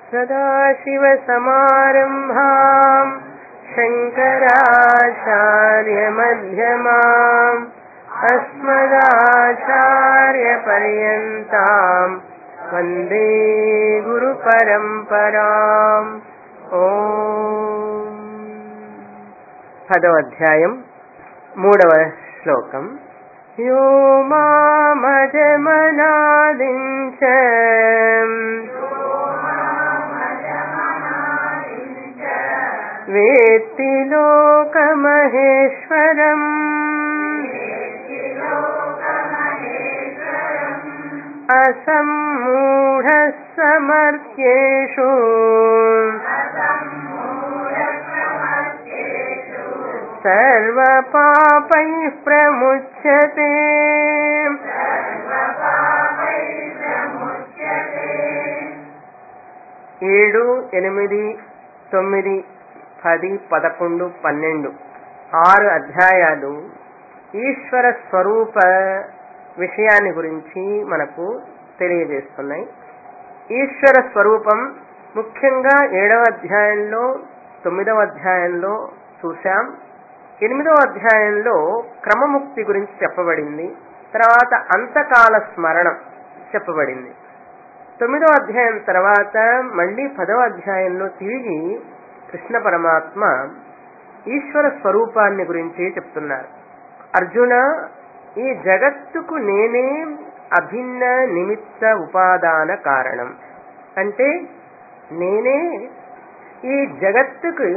सदाशिवसमारम्भाम् शङ्कराचार्यमध्यमाम् अस्मदाचार्यपर्यन्ताम् वन्दे గురుపరంపరాం ఓం పదవ అధ్యాయం మూడవ శ్లోకం యో మామజమనాదించ వేత్తి లోకమహేశ్వరం అసమ్మూఢ సమర్థ్యేషు సర్వపాపై ప్రముచ్యతే ఏడు ఎనిమిది తొమ్మిది పది పదకొండు పన్నెండు ఆరు అధ్యాయాలు ఈశ్వర స్వరూప విషయాన్ని గురించి మనకు తెలియజేస్తున్నాయి ఈశ్వర స్వరూపం ముఖ్యంగా ఏడవ అధ్యాయంలో తొమ్మిదవ అధ్యాయంలో చూశాం ఎనిమిదవ అధ్యాయంలో క్రమముక్తి గురించి చెప్పబడింది తర్వాత అంతకాల స్మరణం చెప్పబడింది తొమ్మిదవ అధ్యాయం తర్వాత మళ్ళీ పదవ అధ్యాయంలో తిరిగి కృష్ణ పరమాత్మ ఈశ్వర స్వరూపాన్ని గురించి చెప్తున్నారు అర్జున ఈ జగత్తుకు నేనే అభిన్న నిమిత్త ఉపాదాన కారణం అంటే నేనే ఈ జగత్తుకు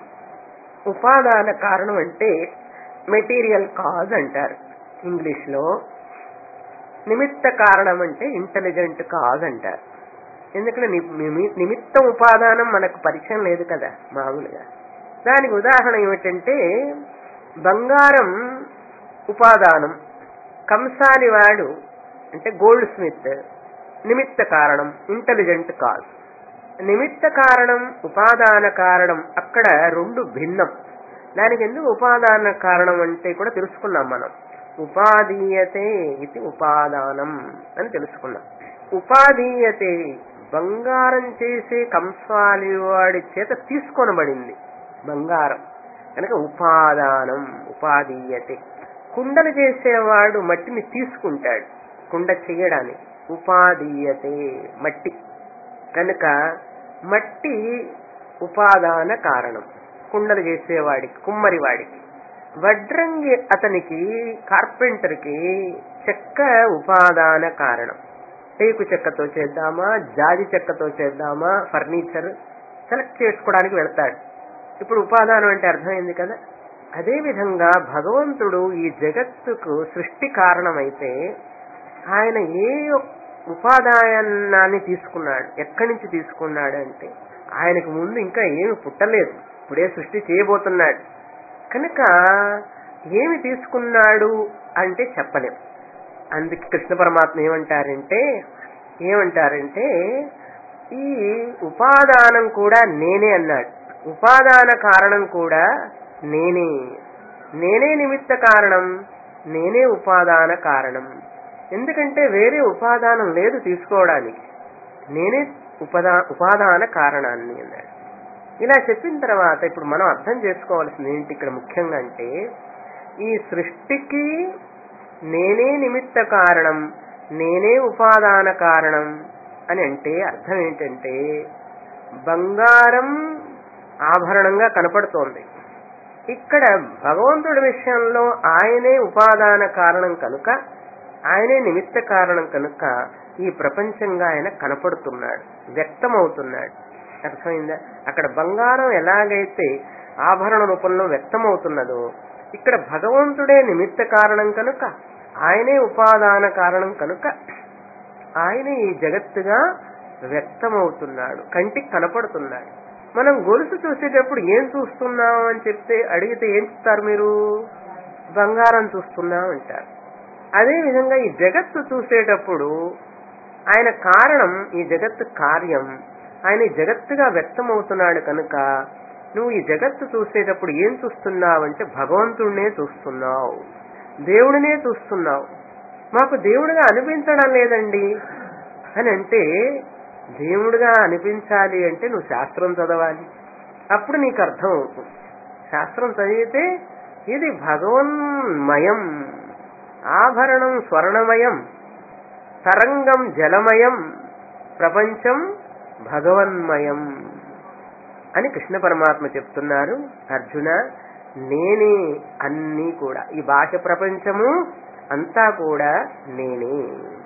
ఉపాదాన కారణం అంటే మెటీరియల్ కాజ్ అంటారు ఇంగ్లీష్ లో నిమిత్త కారణం అంటే ఇంటెలిజెంట్ కాజ్ అంటారు ఎందుకంటే నిమిత్త ఉపాదానం మనకు పరిచయం లేదు కదా మామూలుగా దానికి ఉదాహరణ ఏమిటంటే బంగారం ఉపాదానం కంసాలి వాడు అంటే గోల్డ్ స్మిత్ నిమిత్త కారణం ఇంటెలిజెంట్ కాజ్ నిమిత్త కారణం ఉపాదాన కారణం అక్కడ రెండు భిన్నం దానికి ఎందుకు ఉపాదాన కారణం అంటే కూడా తెలుసుకున్నాం మనం ఉపాదీయతే ఇది ఉపాదానం అని తెలుసుకున్నాం ఉపాదీయతే బంగారం చేసే కంసాలి వాడి చేత తీసుకొనబడింది బంగారం కనుక ఉపాదానం ఉపాదీయతే కుండలు చేసేవాడు మట్టిని తీసుకుంటాడు కుండ చేయడానికి ఉపాదీయతే మట్టి కనుక మట్టి ఉపాదాన కారణం కుండలు చేసేవాడికి కుమ్మరి వాడికి వడ్రంగి అతనికి కార్పెంటర్కి చెక్క ఉపాదాన కారణం టేకు చెక్కతో చేద్దామా జాజి చెక్కతో చేద్దామా ఫర్నిచర్ సెలెక్ట్ చేసుకోవడానికి వెళ్తాడు ఇప్పుడు ఉపాదానం అంటే అర్థమైంది కదా అదే విధంగా భగవంతుడు ఈ జగత్తుకు సృష్టి కారణమైతే ఆయన ఏ ఉపాదానాన్ని తీసుకున్నాడు ఎక్కడి నుంచి తీసుకున్నాడు అంటే ఆయనకు ముందు ఇంకా ఏమి పుట్టలేదు ఇప్పుడే సృష్టి చేయబోతున్నాడు కనుక ఏమి తీసుకున్నాడు అంటే చెప్పలేం అందుకే కృష్ణ పరమాత్మ ఏమంటారంటే ఏమంటారంటే ఈ ఉపాదానం కూడా నేనే అన్నాడు ఉపాదాన కారణం కూడా నేనే నేనే నిమిత్త కారణం నేనే ఉపాదాన కారణం ఎందుకంటే వేరే ఉపాదానం లేదు తీసుకోవడానికి నేనే ఉపదా ఉపాదాన కారణాన్ని అన్నాడు ఇలా చెప్పిన తర్వాత ఇప్పుడు మనం అర్థం చేసుకోవాల్సింది ఏంటి ఇక్కడ ముఖ్యంగా అంటే ఈ సృష్టికి నేనే నిమిత్త కారణం నేనే ఉపాదాన కారణం అని అంటే అర్థం ఏంటంటే బంగారం ఆభరణంగా కనపడుతోంది ఇక్కడ భగవంతుడి విషయంలో ఆయనే ఉపాదాన కారణం కనుక ఆయనే నిమిత్త కారణం కనుక ఈ ప్రపంచంగా ఆయన కనపడుతున్నాడు వ్యక్తమవుతున్నాడు అర్థమైందా అక్కడ బంగారం ఎలాగైతే ఆభరణ రూపంలో వ్యక్తమవుతున్నదో ఇక్కడ భగవంతుడే నిమిత్త కారణం కనుక ఆయనే ఉపాదాన కారణం కనుక ఆయనే ఈ జగత్తుగా వ్యక్తమవుతున్నాడు కంటికి కనపడుతున్నాడు మనం గొలుసు చూసేటప్పుడు ఏం చూస్తున్నాం అని చెప్తే అడిగితే ఏం చెప్తారు మీరు బంగారం చూస్తున్నాం అంటారు అదే విధంగా ఈ జగత్తు చూసేటప్పుడు ఆయన కారణం ఈ జగత్తు కార్యం ఆయన ఈ జగత్తుగా వ్యక్తమవుతున్నాడు కనుక నువ్వు ఈ జగత్తు చూసేటప్పుడు ఏం చూస్తున్నావంటే భగవంతుడినే చూస్తున్నావు దేవుడినే చూస్తున్నావు మాకు దేవుడిగా అనిపించడం లేదండి అని అంటే దేవుడుగా అనిపించాలి అంటే నువ్వు శాస్త్రం చదవాలి అప్పుడు నీకు అర్థం అవుతుంది శాస్త్రం చదివితే ఇది భగవన్మయం ఆభరణం స్వర్ణమయం తరంగం జలమయం ప్రపంచం భగవన్మయం అని కృష్ణ పరమాత్మ చెప్తున్నారు అర్జున నేనే అన్నీ కూడా ఈ బాహ్య ప్రపంచము అంతా కూడా నేనే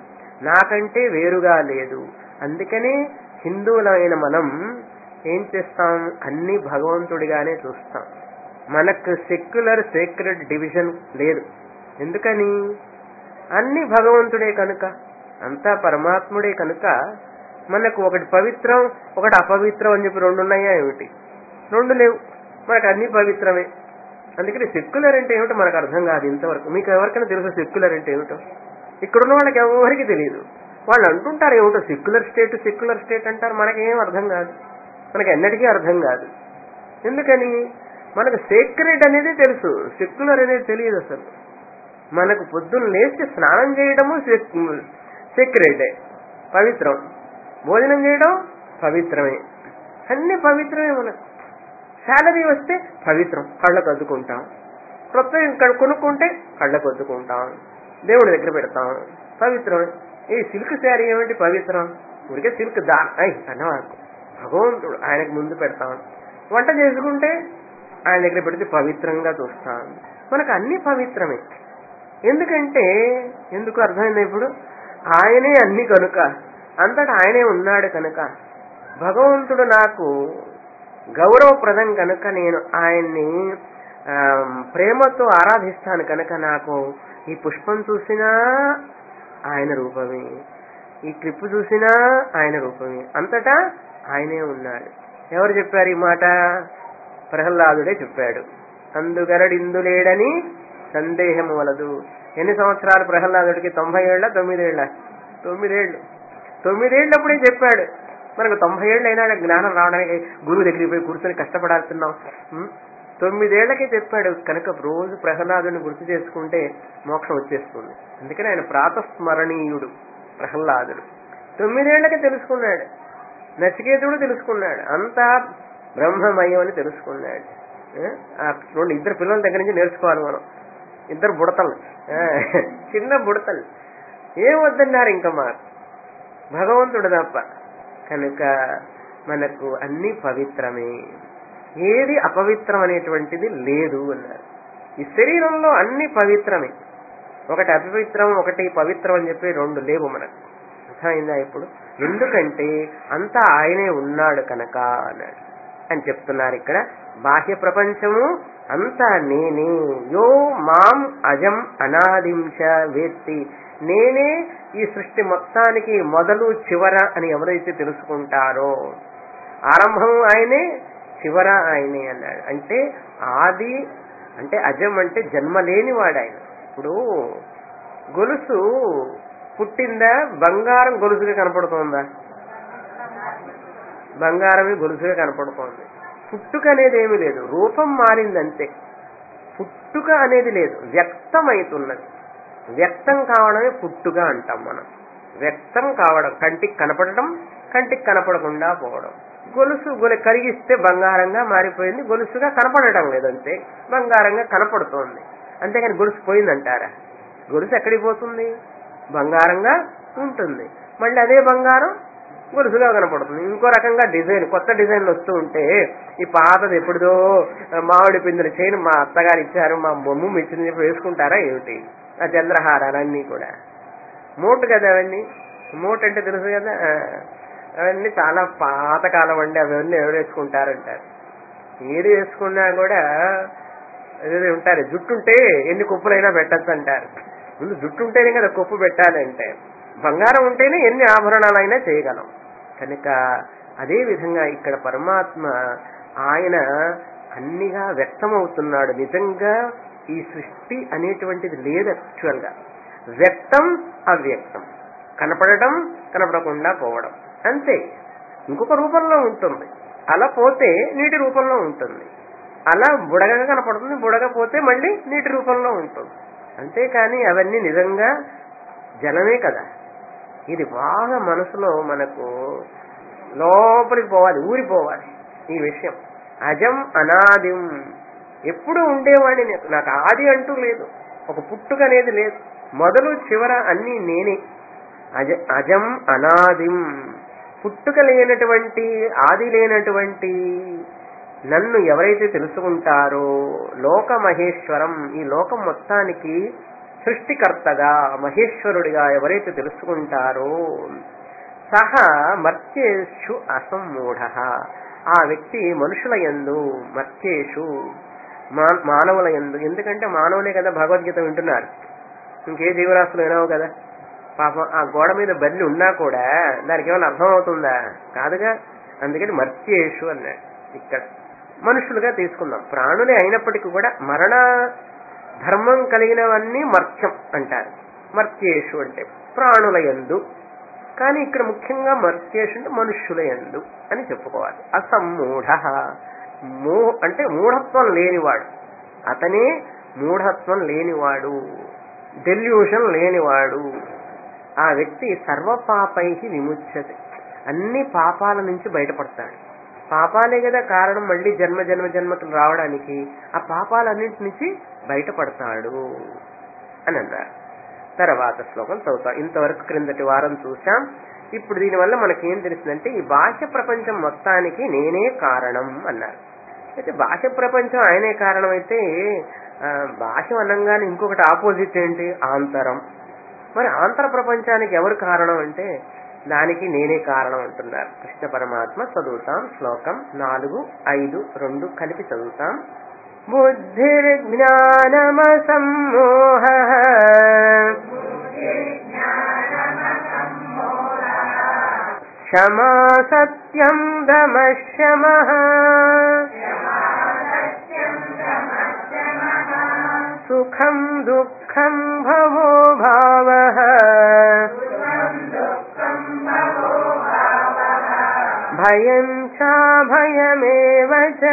నాకంటే వేరుగా లేదు అందుకనే హిందువులైన మనం ఏం చేస్తాం అన్ని భగవంతుడిగానే చూస్తాం మనకు సెక్యులర్ సేక్రెడ్ డివిజన్ లేదు ఎందుకని అన్ని భగవంతుడే కనుక అంతా పరమాత్ముడే కనుక మనకు ఒకటి పవిత్రం ఒకటి అపవిత్రం అని చెప్పి రెండు ఉన్నాయా ఏమిటి రెండు లేవు మనకు అన్ని పవిత్రమే అందుకని సెక్యులర్ అంటే ఏమిటో మనకు అర్థం కాదు ఇంతవరకు మీకు ఎవరికైనా తెలుసు సెక్యులర్ అంటే ఏమిటో ఇక్కడున్న వాళ్ళకి ఎవరికి తెలియదు వాళ్ళు అంటుంటారు ఏమిటో సెక్యులర్ స్టేట్ సెక్యులర్ స్టేట్ అంటారు మనకేం అర్థం కాదు మనకి ఎన్నటికీ అర్థం కాదు ఎందుకని మనకు సేక్రెడ్ అనేది తెలుసు సెక్యులర్ అనేది తెలియదు అసలు మనకు పొద్దున్న లేచి స్నానం చేయడము సెక్రెడే పవిత్రం భోజనం చేయడం పవిత్రమే అన్ని పవిత్రమే మనకు శాలరీ వస్తే పవిత్రం కళ్ళకు అద్దుకుంటాం కొత్త ఇక్కడ కొనుక్కుంటే కళ్ళకు అద్దుకుంటాం దేవుడి దగ్గర పెడతాం పవిత్రం ఈ సిల్క్ శారీ ఏమిటి పవిత్రం ఊరికే సిల్క్ దా అయ్ అన్నవాడు భగవంతుడు ఆయనకు ముందు పెడతాం వంట చేసుకుంటే ఆయన దగ్గర పెడితే పవిత్రంగా చూస్తాం మనకు అన్ని పవిత్రమే ఎందుకంటే ఎందుకు అర్థమైంది ఇప్పుడు ఆయనే అన్ని కనుక అంతటా ఆయనే ఉన్నాడు కనుక భగవంతుడు నాకు గౌరవప్రదం కనుక నేను ఆయన్ని ఆ, ప్రేమతో ఆరాధిస్తాను కనుక నాకు ఈ పుష్పం చూసినా ఆయన రూపమే ఈ క్లిప్ చూసినా ఆయన రూపమే అంతటా ఆయనే ఉన్నాడు ఎవరు చెప్పారు ఈ మాట ప్రహ్లాదుడే చెప్పాడు అందుగరడిందు లేడని సందేహము వలదు ఎన్ని సంవత్సరాలు ప్రహ్లాదుడికి తొంభై ఏళ్ళ తొమ్మిదేళ్ల తొమ్మిదేళ్లు తొమ్మిదేళ్ళప్పుడే చెప్పాడు మనకు తొంభై ఏళ్ళు అయినా జ్ఞానం రావడానికి గురువు దగ్గరికి పోయి కూర్చొని కష్టపడాల్తున్నాం ఉం? తొమ్మిదేళ్లకే చెప్పాడు కనుక రోజు ప్రహ్లాదుని గుర్తు చేసుకుంటే మోక్షం వచ్చేస్తుంది అందుకని ఆయన ప్రాతస్మరణీయుడు ప్రహ్లాదుడు తొమ్మిదేళ్లకే తెలుసుకున్నాడు నచికేతుడు తెలుసుకున్నాడు అంతా బ్రహ్మమయం అని తెలుసుకున్నాడు ఏ? ఆ రెండు ఇద్దరు పిల్లల దగ్గర నుంచి నేర్చుకోవాలి మనం ఇద్దరు బుడతలు ఏ? చిన్న బుడతలు ఏం వద్దన్నారు ఇంకా మాకు భగవంతుడు తప్ప కనుక మనకు అన్ని పవిత్రమే ఏది అపవిత్రం అనేటువంటిది లేదు అన్నారు ఈ శరీరంలో అన్ని పవిత్రమే ఒకటి అపవిత్రం ఒకటి పవిత్రం అని చెప్పి రెండు లేవు మనకు అర్థమైందా ఇప్పుడు ఎందుకంటే అంతా ఆయనే ఉన్నాడు కనుక అన్నాడు అని చెప్తున్నారు ఇక్కడ బాహ్య ప్రపంచము అంతా నేనే యో మాం అజం అనాదించ వేత్తి నేనే ఈ సృష్టి మొత్తానికి మొదలు చివర అని ఎవరైతే తెలుసుకుంటారో ఆరంభం ఆయనే చివర ఆయనే అన్నాడు అంటే ఆది అంటే అజం అంటే జన్మ లేనివాడు ఆయన ఇప్పుడు గొలుసు పుట్టిందా బంగారం గొలుసుగా కనపడుతోందా బంగారమే గొలుసుగా కనపడుతోంది పుట్టుక అనేది ఏమీ లేదు రూపం మారింది అంతే పుట్టుక అనేది లేదు వ్యక్తమైతున్నది వ్యక్తం కావడమే పుట్టుక అంటాం మనం వ్యక్తం కావడం కంటికి కనపడటం కంటికి కనపడకుండా పోవడం గొలుసు గొలు కరిగిస్తే బంగారంగా మారిపోయింది గొలుసుగా కనపడటం లేదంతే బంగారంగా కనపడుతోంది అంతేగాని గొలుసు పోయిందంటారా గొలుసు ఎక్కడికి పోతుంది బంగారంగా ఉంటుంది మళ్ళీ అదే బంగారం గొలుసుగా కనపడుతుంది ఇంకో రకంగా డిజైన్ కొత్త డిజైన్లు వస్తూ ఉంటే ఈ పాతది ఎప్పుడుదో మామిడి పిందుల చైన్ మా అత్తగారు ఇచ్చారు మా బొమ్మ ఇచ్చింది చెప్పి వేసుకుంటారా ఏమిటి ఆ చంద్రహారాలన్నీ కూడా మూట కదా అవన్నీ మూట అంటే తెలుసు కదా ఆ, అవన్నీ చాలా పాతకాలం అండి అవన్నీ ఎవరు వేసుకుంటారంటారు ఏది వేసుకున్నా కూడా ఏదో ఉంటారు జుట్టు ఉంటే ఎన్ని కుప్పలైనా పెట్టచ్చు అంటారు ముందు జుట్టు ఉంటేనే కదా కుప్పు పెట్టాలంటే బంగారం ఉంటేనే ఎన్ని ఆభరణాలైనా చేయగలం కనుక అదే విధంగా ఇక్కడ పరమాత్మ ఆయన అన్నిగా వ్యక్తమవుతున్నాడు నిజంగా ఈ సృష్టి అనేటువంటిది లేదు యాక్చువల్ గా వ్యక్తం అవ్యక్తం కనపడటం కనపడకుండా పోవడం అంతే ఇంకొక రూపంలో ఉంటుంది అలా పోతే నీటి రూపంలో ఉంటుంది అలా బుడగగా కనపడుతుంది బుడగ పోతే మళ్ళీ నీటి రూపంలో ఉంటుంది అంతేకాని అవన్నీ నిజంగా జలమే కదా ఇది బాగా మనసులో మనకు లోపలికి పోవాలి ఊరిపోవాలి ఈ విషయం అజం అనాదిం ఎప్పుడు ఉండేవాడిని నేను. నాకు ఆది అంటూ లేదు ఒక పుట్టుక అనేది లేదు మొదలు చివర అన్నీ నేనే అజ అజం అనాదిం పుట్టుక లేనటువంటి ఆది లేనటువంటి నన్ను ఎవరైతే తెలుసుకుంటారో లోక మహేశ్వరం ఈ లోకం మొత్తానికి సృష్టికర్తగా మహేశ్వరుడిగా ఎవరైతే తెలుసుకుంటారో సహ మర్త్యేషు అసమ్మూఢ ఆ వ్యక్తి మనుషుల యందు మర్త్యేషు మా- మానవుల యందు ఎందుకంటే మానవులే కదా భగవద్గీత వింటున్నారు ఇంకే జీవరాశులు వినవు కదా పాపం ఆ గోడ మీద బల్లి ఉన్నా కూడా దానికి ఏమైనా అర్థం అవుతుందా కాదుగా అందుకని మర్త్యేషు అన్నాడు ఇక్కడ మనుషులుగా తీసుకుందాం ప్రాణులే అయినప్పటికీ కూడా మరణ ధర్మం కలిగినవన్నీ మర్త్యం అంటారు మర్త్యేషు అంటే ప్రాణుల యందు కానీ ఇక్కడ ముఖ్యంగా మర్త్యేషు అంటే మనుష్యుల యందు అని చెప్పుకోవాలి అసమ్మూఢ మూ అంటే మూఢత్వం లేనివాడు అతనే మూఢత్వం లేనివాడు డెల్యూషన్ లేనివాడు ఆ వ్యక్తి సర్వపాపై విముచ్యతే అన్ని పాపాల నుంచి బయటపడతాడు పాపాలే కదా కారణం మళ్ళీ జన్మ జన్మ జన్మకులు రావడానికి ఆ పాపాలన్నింటి నుంచి బయటపడతాడు అని అన్నారు తర్వాత శ్లోకం చదువుతాం ఇంతవరకు క్రిందటి వారం చూసాం ఇప్పుడు దీనివల్ల మనకేం తెలిసిందంటే ఈ బాహ్య ప్రపంచం మొత్తానికి నేనే కారణం అన్నారు అయితే బాహ్య ప్రపంచం ఆయనే కారణం అయితే ఆ, బాహ్యం అనగానే ఇంకొకటి ఆపోజిట్ ఏంటి ఆంతరం మరి ఆంతర ప్రపంచానికి ఎవరు కారణం అంటే దానికి నేనే కారణం అంటున్నారు కృష్ణ పరమాత్మ చదువుతాం శ్లోకం నాలుగు ఐదు రెండు కలిపి చదువుతాం బుద్ధిర్జ్ఞానమసమ్మోహ క్షమా సత్యం దమశమ సుఖం దుఃఖం భవో భావ భయం చ భయమేవ చ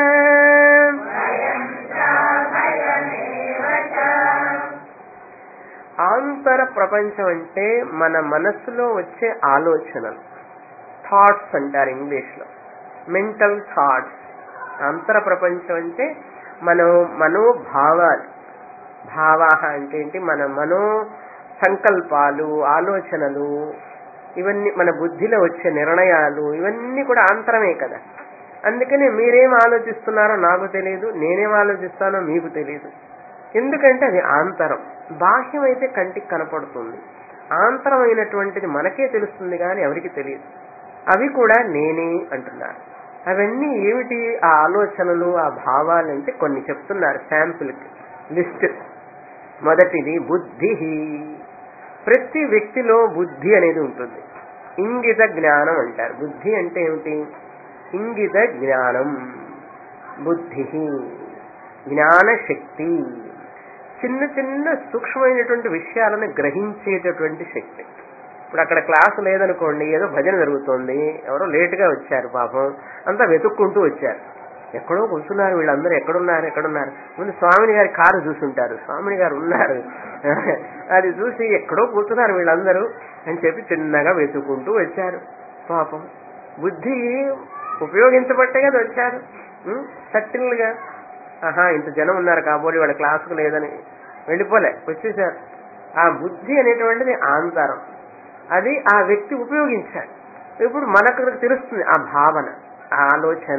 ఆంతర ప్రపంచం అంటే మన మనస్సులో వచ్చే ఆలోచనలు థాట్స్ అంటారు ఇంగ్లీష్ లో మెంటల్ థాట్స్ అంతర ప్రపంచం అంటే మన మనోభావాలు భావాహ అంటే ఏంటి మన మనో సంకల్పాలు ఆలోచనలు ఇవన్నీ మన బుద్ధిలో వచ్చే నిర్ణయాలు ఇవన్నీ కూడా ఆంతరమే కదా అందుకని మీరేం ఆలోచిస్తున్నారో నాకు తెలియదు నేనేం ఆలోచిస్తానో మీకు తెలియదు ఎందుకంటే అది ఆంతరం బాహ్యం అయితే కంటికి కనపడుతుంది ఆంతరమైనటువంటిది మనకే తెలుస్తుంది కానీ ఎవరికి తెలియదు అవి కూడా నేనే అంటున్నారు అవన్నీ ఏమిటి ఆ ఆలోచనలు ఆ భావాలు అంటే కొన్ని చెప్తున్నారు శాంపుల్కి లిస్ట్ మొదటిది బుద్ధి ప్రతి వ్యక్తిలో బుద్ధి అనేది ఉంటుంది ఇంగిత జ్ఞానం అంటారు బుద్ధి అంటే ఏమిటి ఇంగిత జ్ఞానం బుద్ధి జ్ఞాన శక్తి చిన్న చిన్న సూక్ష్మమైనటువంటి విషయాలను గ్రహించేటటువంటి శక్తి ఇప్పుడు అక్కడ క్లాసు లేదనుకోండి ఏదో భజన జరుగుతోంది ఎవరో లేటుగా వచ్చారు పాపం అంతా వెతుక్కుంటూ వచ్చారు ఎక్కడో కూర్చున్నారు వీళ్ళందరూ ఎక్కడున్నారు ఎక్కడున్నారు ముందు స్వామిని గారి కారు చూసుంటారు స్వామిని గారు ఉన్నారు అది చూసి ఎక్కడో కూర్చున్నారు వీళ్ళందరూ అని చెప్పి చిన్నగా వెతుక్కుంటూ వచ్చారు పాపం బుద్ధి ఉపయోగించబట్టే కదా వచ్చారు సటిల్ గా ఆహా ఇంత జనం ఉన్నారు కాబోలు వాళ్ళ క్లాసుకు లేదని వెళ్ళిపోలే వచ్చేసారు ఆ బుద్ధి అనేటువంటిది ఆంతరం అది ఆ వ్యక్తి ఉపయోగించాడు ఇప్పుడు మనకు తెలుస్తుంది ఆ భావన ఆ ఆలోచన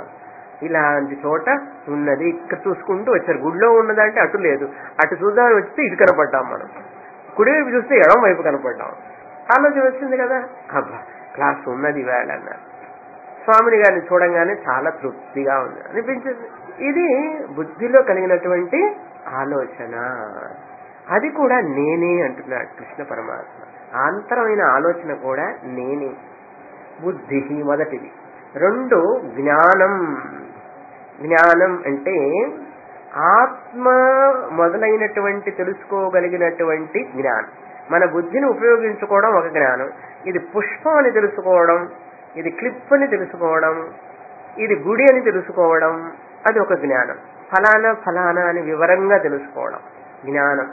ఇలాంటి చోట ఉన్నది ఇక్కడ చూసుకుంటూ వచ్చారు గుడిలో ఉన్నదంటే అటు లేదు అటు చూద్దామని వస్తే ఇటు కనపడ్డాం మనం కుడివైపు చూస్తే ఎడం వైపు కనపడ్డాం ఆలోచన వచ్చింది కదా అబ్బా క్లాస్ ఉన్నది వేళ అన్నారు స్వామిని గారిని చూడంగానే చాలా తృప్తిగా ఉంది అనిపించింది ఇది బుద్ధిలో కలిగినటువంటి ఆలోచన అది కూడా నేనే అంటున్నాడు కృష్ణ పరమాత్మ ఆంతరమైన ఆలోచన కూడా నేనే బుద్ధి మొదటిది రెండు జ్ఞానం జ్ఞానం అంటే ఆత్మ మొదలైనటువంటి తెలుసుకోగలిగినటువంటి జ్ఞానం మన బుద్ధిని ఉపయోగించుకోవడం ఒక జ్ఞానం ఇది పుష్పం అని తెలుసుకోవడం ఇది క్లిప్ అని తెలుసుకోవడం ఇది గుడి అని తెలుసుకోవడం అది ఒక జ్ఞానం ఫలానా ఫలానా అని వివరంగా తెలుసుకోవడం జ్ఞానం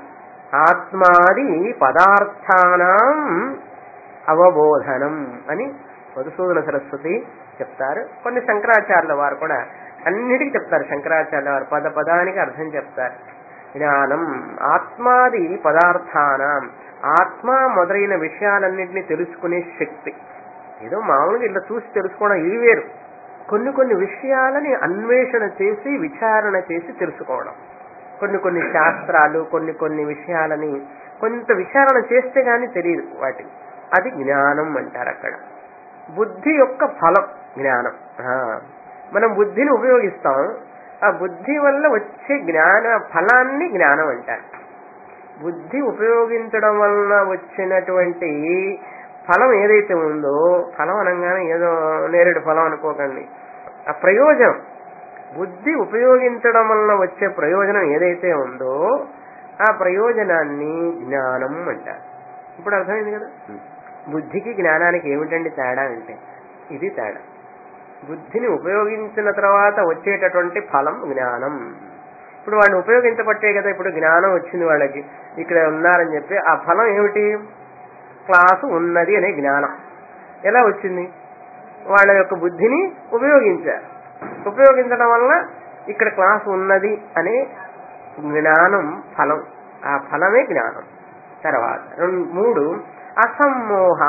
ఆత్మాది పదార్థానం అవబోధనం అని మధుసూదన సరస్వతి చెప్తారు కొన్ని శంకరాచార్యుల వారు కూడా అన్నిటికీ చెప్తారు శంకరాచార్యుల వారు పద పదానికి అర్థం చెప్తారు జ్ఞానం ఆత్మాది పదార్థానం ఆత్మ మొదలైన విషయాలన్నింటినీ తెలుసుకునే శక్తి ఏదో మామూలుగా ఇట్లా చూసి తెలుసుకోవడం ఇవి వేరు కొన్ని కొన్ని విషయాలని అన్వేషణ చేసి విచారణ చేసి తెలుసుకోవడం కొన్ని కొన్ని శాస్త్రాలు కొన్ని కొన్ని విషయాలని కొంత విచారణ చేస్తే గానీ తెలియదు వాటిని అది జ్ఞానం అంటారు అక్కడ బుద్ధి యొక్క ఫలం జ్ఞానం ఆ, మనం బుద్ధిని ఉపయోగిస్తాం ఆ బుద్ధి వల్ల వచ్చే జ్ఞాన ఫలాన్ని జ్ఞానం అంటారు బుద్ధి ఉపయోగించడం వలన వచ్చినటువంటి ఫలం ఏదైతే ఉందో ఫలం అనగానే ఏదో నేరేడు ఫలం అనుకోకండి ఆ ప్రయోజనం బుద్ధి ఉపయోగించడం వలన వచ్చే ప్రయోజనం ఏదైతే ఉందో ఆ ప్రయోజనాన్ని జ్ఞానం అంటారు ఇప్పుడు అర్థమైంది కదా బుద్ధికి జ్ఞానానికి ఏమిటండి తేడా అంటే ఇది తేడా బుద్ధిని ఉపయోగించిన తర్వాత వచ్చేటటువంటి ఫలం జ్ఞానం ఇప్పుడు వాడిని ఉపయోగించబట్టే కదా ఇప్పుడు జ్ఞానం వచ్చింది వాళ్ళకి ఇక్కడ ఉన్నారని చెప్పి ఆ ఫలం ఏమిటి క్లాసు ఉన్నది అనే జ్ఞానం ఎలా వచ్చింది వాళ్ళ యొక్క బుద్ధిని ఉపయోగించారు ఉపయోగించడం వల్ల ఇక్కడ క్లాస్ ఉన్నది అనే జ్ఞానం ఫలం ఆ ఫలమే జ్ఞానం తర్వాత రెండు మూడు అసమ్మోహ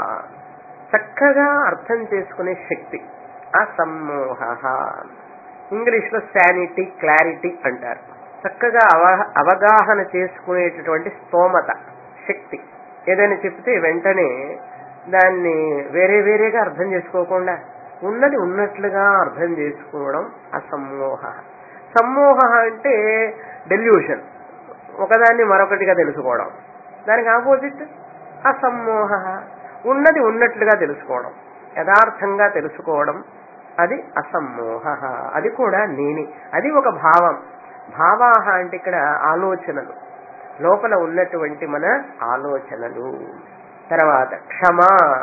చక్కగా అర్థం చేసుకునే శక్తి అసమ్మోహ ఇంగ్లీష్ లో శానిటీ క్లారిటీ అంటారు చక్కగా అవ- అవగాహన చేసుకునేటటువంటి స్తోమత శక్తి ఏదైనా చెప్తే వెంటనే దాన్ని వేరే వేరేగా అర్థం చేసుకోకుండా ఉన్నది ఉన్నట్లుగా అర్థం చేసుకోవడం అసమ్మోహ సమ్మోహ అంటే డెల్యూషన్ ఒకదాన్ని మరొకటిగా తెలుసుకోవడం దానికి ఆపోజిట్ అసమ్మోహ ఉన్నది ఉన్నట్లుగా తెలుసుకోవడం యథార్థంగా తెలుసుకోవడం అది అసమ్మోహ అది కూడా నేనే అది ఒక భావం భావాహ అంటే ఇక్కడ ఆలోచనలు లోపల ఉన్నటువంటి మన ఆలోచనలు తర్వాత క్షమ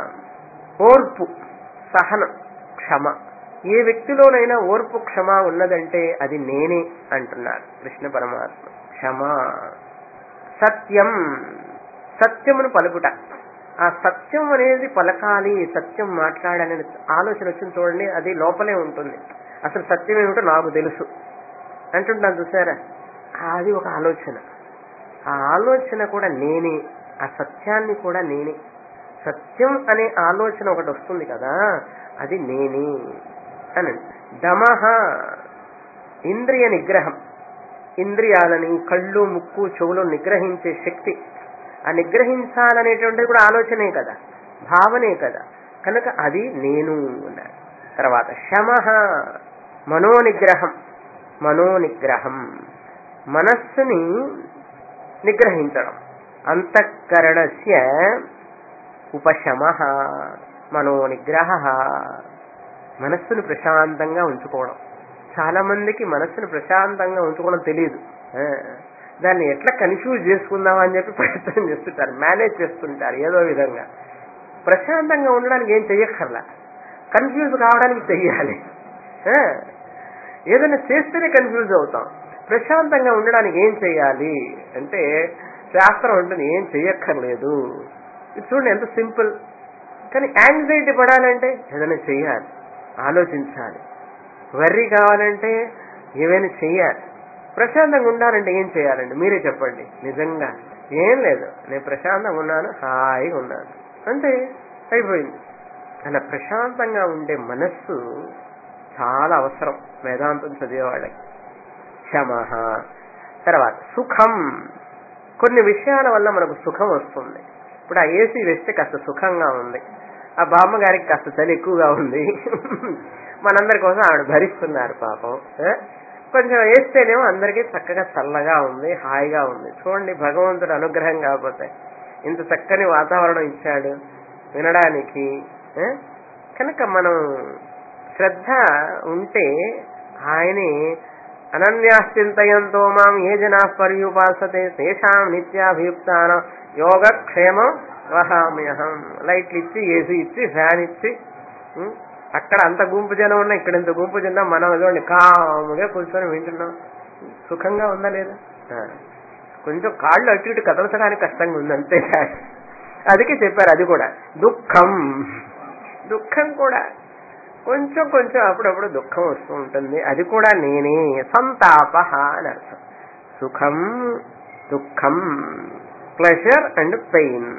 ఓర్పు సహనం క్షమ ఏ వ్యక్తిలోనైనా ఓర్పు క్షమ ఉన్నదంటే అది నేనే అంటున్నారు కృష్ణ పరమాత్మ క్షమ సత్యం సత్యమును పలుకుట ఆ సత్యం అనేది పలకాలి సత్యం మాట్లాడాలనే ఆలోచన వచ్చింది చూడండి అది లోపలే ఉంటుంది అసలు సత్యం ఏమిటో నాకు తెలుసు అంటుంటాను చూసారా అది ఒక ఆలోచన ఆ ఆలోచన కూడా నేనే ఆ సత్యాన్ని కూడా నేనే సత్యం అనే ఆలోచన ఒకటి వస్తుంది కదా అది నేనే అని దమహ ఇంద్రియ నిగ్రహం ఇంద్రియాలని కళ్ళు ముక్కు చెవులు నిగ్రహించే శక్తి ఆ నిగ్రహించాలనేటువంటిది కూడా ఆలోచనే కదా భావనే కదా కనుక అది నేను అన్నాడు తర్వాత శమ మనోనిగ్రహం మనోనిగ్రహం మనస్సుని నిగ్రహించడం అంతఃకరణస్య ఉపశమ మనోనిగ్రహ మనస్సును ప్రశాంతంగా ఉంచుకోవడం చాలా మందికి మనస్సును ప్రశాంతంగా ఉంచుకోవడం తెలియదు ఆ, దాన్ని ఎట్లా కన్ఫ్యూజ్ చేసుకుందాం అని చెప్పి ప్రయత్నం చేస్తుంటారు మేనేజ్ చేస్తుంటారు ఏదో విధంగా ప్రశాంతంగా ఉండడానికి ఏం చెయ్యక్కర్లా కన్ఫ్యూజ్ కావడానికి చెయ్యాలి ఆ, ఏదైనా చేస్తేనే కన్ఫ్యూజ్ అవుతాం ప్రశాంతంగా ఉండడానికి ఏం చెయ్యాలి అంటే శాస్త్రం ఉంటుంది ఏం చెయ్యక్కర్లేదు ఇది చూడండి ఎంత సింపుల్ కానీ యాంగ్జైటీ పడాలంటే ఏదైనా చెయ్యాలి ఆలోచించాలి వర్రీ కావాలంటే ఏమైనా చెయ్యాలి ప్రశాంతంగా ఉండాలంటే ఏం చేయాలండి మీరే చెప్పండి నిజంగా ఏం లేదు నేను ప్రశాంతంగా ఉన్నాను హాయిగా ఉన్నాను అంతే అయిపోయింది అలా ప్రశాంతంగా ఉండే మనస్సు చాలా అవసరం వేదాంతం చదివేవాళ్ళకి క్షమ తర్వాత సుఖం కొన్ని విషయాల వల్ల మనకు సుఖం వస్తుంది ఇప్పుడు ఆ ఏసీ వేస్తే కాస్త సుఖంగా ఉంది ఆ బామ్మ గారికి కాస్త చలి ఎక్కువగా ఉంది మనందరి కోసం ఆవిడ భరిస్తున్నారు పాపం ఆ? కొంచెం వేస్తేనేమో అందరికీ చక్కగా చల్లగా ఉంది హాయిగా ఉంది చూడండి భగవంతుడు అనుగ్రహం కాకపోతే ఇంత చక్కని వాతావరణం ఇచ్చాడు వినడానికి ఆ? కనుక మనం శ్రద్ధ ఉంటే ఆయనే అనన్యాశ్చింతయంతో మాం ఏ జనా పర్యుపాసతే తేషాం నిత్యాభియుక్తాన యోగక్షేమం వహామ్యహం లైట్లు ఇచ్చి ఏసీ ఇచ్చి ఫ్యాన్ ఇచ్చి ఉం, అక్కడ అంత గుంపు జనం ఉన్నా ఇక్కడ ఇంత గుంపు జనం మనం చూడండి కాముగా కూర్చొని వింటున్నాం సుఖంగా ఉందా లేదా ఆ. కొంచెం కాళ్ళు అటు ఇటు కదలచడానికి కష్టంగా ఉంది అంతే అందుకే చెప్పారు అది కూడా దుఃఖం దుఃఖం కూడా కొంచెం కొంచెం అప్పుడప్పుడు దుఃఖం వస్తూ ఉంటుంది అది కూడా నేనే సంతాప అని అర్థం సుఖం దుఃఖం ప్లెజర్ అండ్ పెయిన్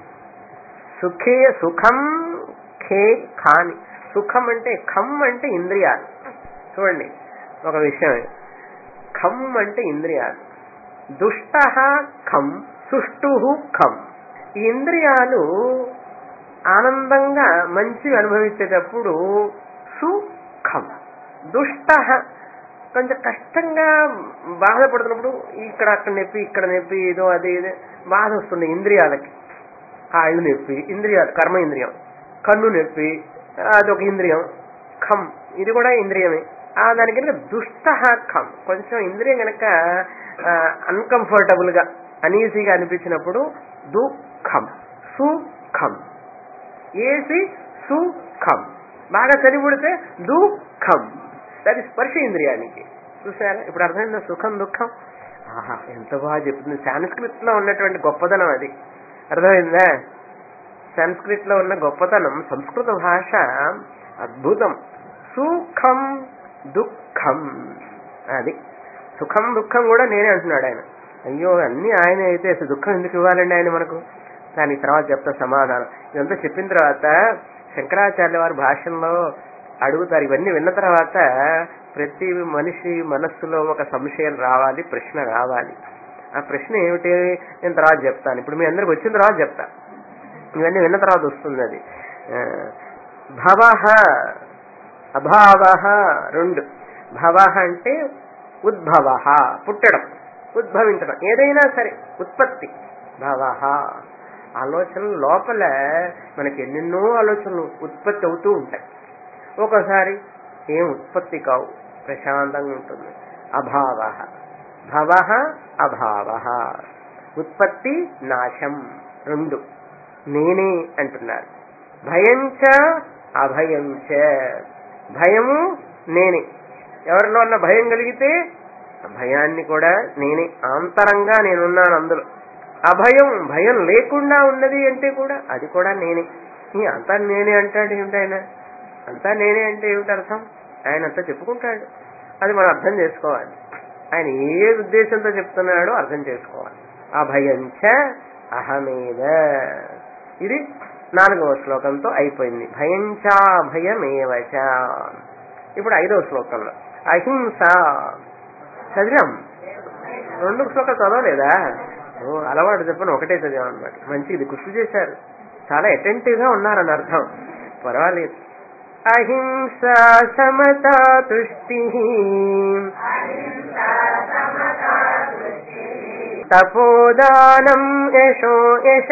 సుఖే సుఖం ఖే ఖాని సుఖం అంటే ఖమ్ అంటే ఇంద్రియాలు చూడండి ఒక విషయం ఖమ్ అంటే ఇంద్రియాలు దుష్ట ఖం సుష్టు ఖం ఈ ఇంద్రియాలు ఆనందంగా మంచి అనుభవించేటప్పుడు సుఖం దుష్ట కొంచెం కష్టంగా బాధపడుతున్నప్పుడు ఇక్కడ అక్కడ నొప్పి ఇక్కడ నొప్పి ఏదో అదే ఇదే బాధ వస్తుంది ఇంద్రియాలకి కాళ్ళు నొప్పి ఇంద్రియాలు కర్మ ఇంద్రియం కన్ను నొప్పి అదొక ఇంద్రియం ఖం ఇది కూడా ఇంద్రియమే ఆ దాని కనుక దుష్ట ఖం కొంచెం ఇంద్రియం కనుక అన్కంఫర్టబుల్ గా అనీజీగా అనిపించినప్పుడు దుఃఖం సుఖం ఏసి సుఖం బాగా చలి పుడితే దుఃఖం అది స్పర్శ ఇంద్రియానికి చూసారా ఇప్పుడు అర్థమైందా సుఖం దుఃఖం ఆహా ఎంత బాగా చెప్తుంది సాంస్క్రిట్ లో ఉన్నటువంటి గొప్పదనం అది అర్థమైందా సంస్కృత్ లో ఉన్న గొప్పతనం సంస్కృత భాష అద్భుతం సుఖం దుఃఖం అది సుఖం దుఃఖం కూడా నేనే అంటున్నాడు ఆయన అయ్యో అన్ని ఆయన అయితే అసలు దుఃఖం ఎందుకు ఇవ్వాలండి ఆయన మనకు దాని తర్వాత చెప్తా సమాధానం ఇదంతా చెప్పిన తర్వాత శంకరాచార్య వారి భాషల్లో అడుగుతారు ఇవన్నీ విన్న తర్వాత ప్రతి మనిషి మనస్సులో ఒక సంశయం రావాలి ప్రశ్న రావాలి ఆ ప్రశ్న ఏమిటి నేను తర్వాత చెప్తాను ఇప్పుడు మీ అందరికి వచ్చిన తర్వాత చెప్తా ఇవన్నీ విన్న తర్వాత వస్తుంది అది భవ అభావ రెండు భవ అంటే ఉద్భవ పుట్టడం ఉద్భవించడం ఏదైనా సరే ఉత్పత్తి భవ ఆలోచనలు లోపల మనకి ఎన్నెన్నో ఆలోచనలు ఉత్పత్తి అవుతూ ఉంటాయి ఒక్కోసారి ఏం ఉత్పత్తి కావు ప్రశాంతంగా ఉంటుంది అభావ భవ అభావ ఉత్పత్తి నాశం రెండు నేనే అంటున్నారు భయంచ అభయంచ భయము నేనే ఎవరిలో ఉన్న భయం కలిగితే భయాన్ని కూడా నేనే ఆంతరంగా నేనున్నాను అందులో అభయం భయం లేకుండా ఉన్నది అంటే కూడా అది కూడా నేనే ఈ అంతా నేనే అంటాడు ఏమిటి ఆయన అంతా నేనే అంటే ఏమిటి అర్థం ఆయన అంతా చెప్పుకుంటాడు అది మనం అర్థం చేసుకోవాలి ఆయన ఏ ఉద్దేశంతో చెప్తున్నాడో అర్థం చేసుకోవాలి అభయంచ అహమేద ఇది నాలుగవ శ్లోకంతో అయిపోయింది భయంచా భయమేవచ ఇప్పుడు ఐదవ శ్లోకంలో అహింస చదివాం రెండు శ్లోకాలు చదవలేదా ఓ అలవాటు చెప్పని ఒకటే చదివాం అనమాట మంచిది గుర్తు చేశారు చాలా అటెంటివ్ గా ఉన్నారని అర్థం పర్వాలేదు అహింస సమతా తుష్టి తపోదానం యశో యశ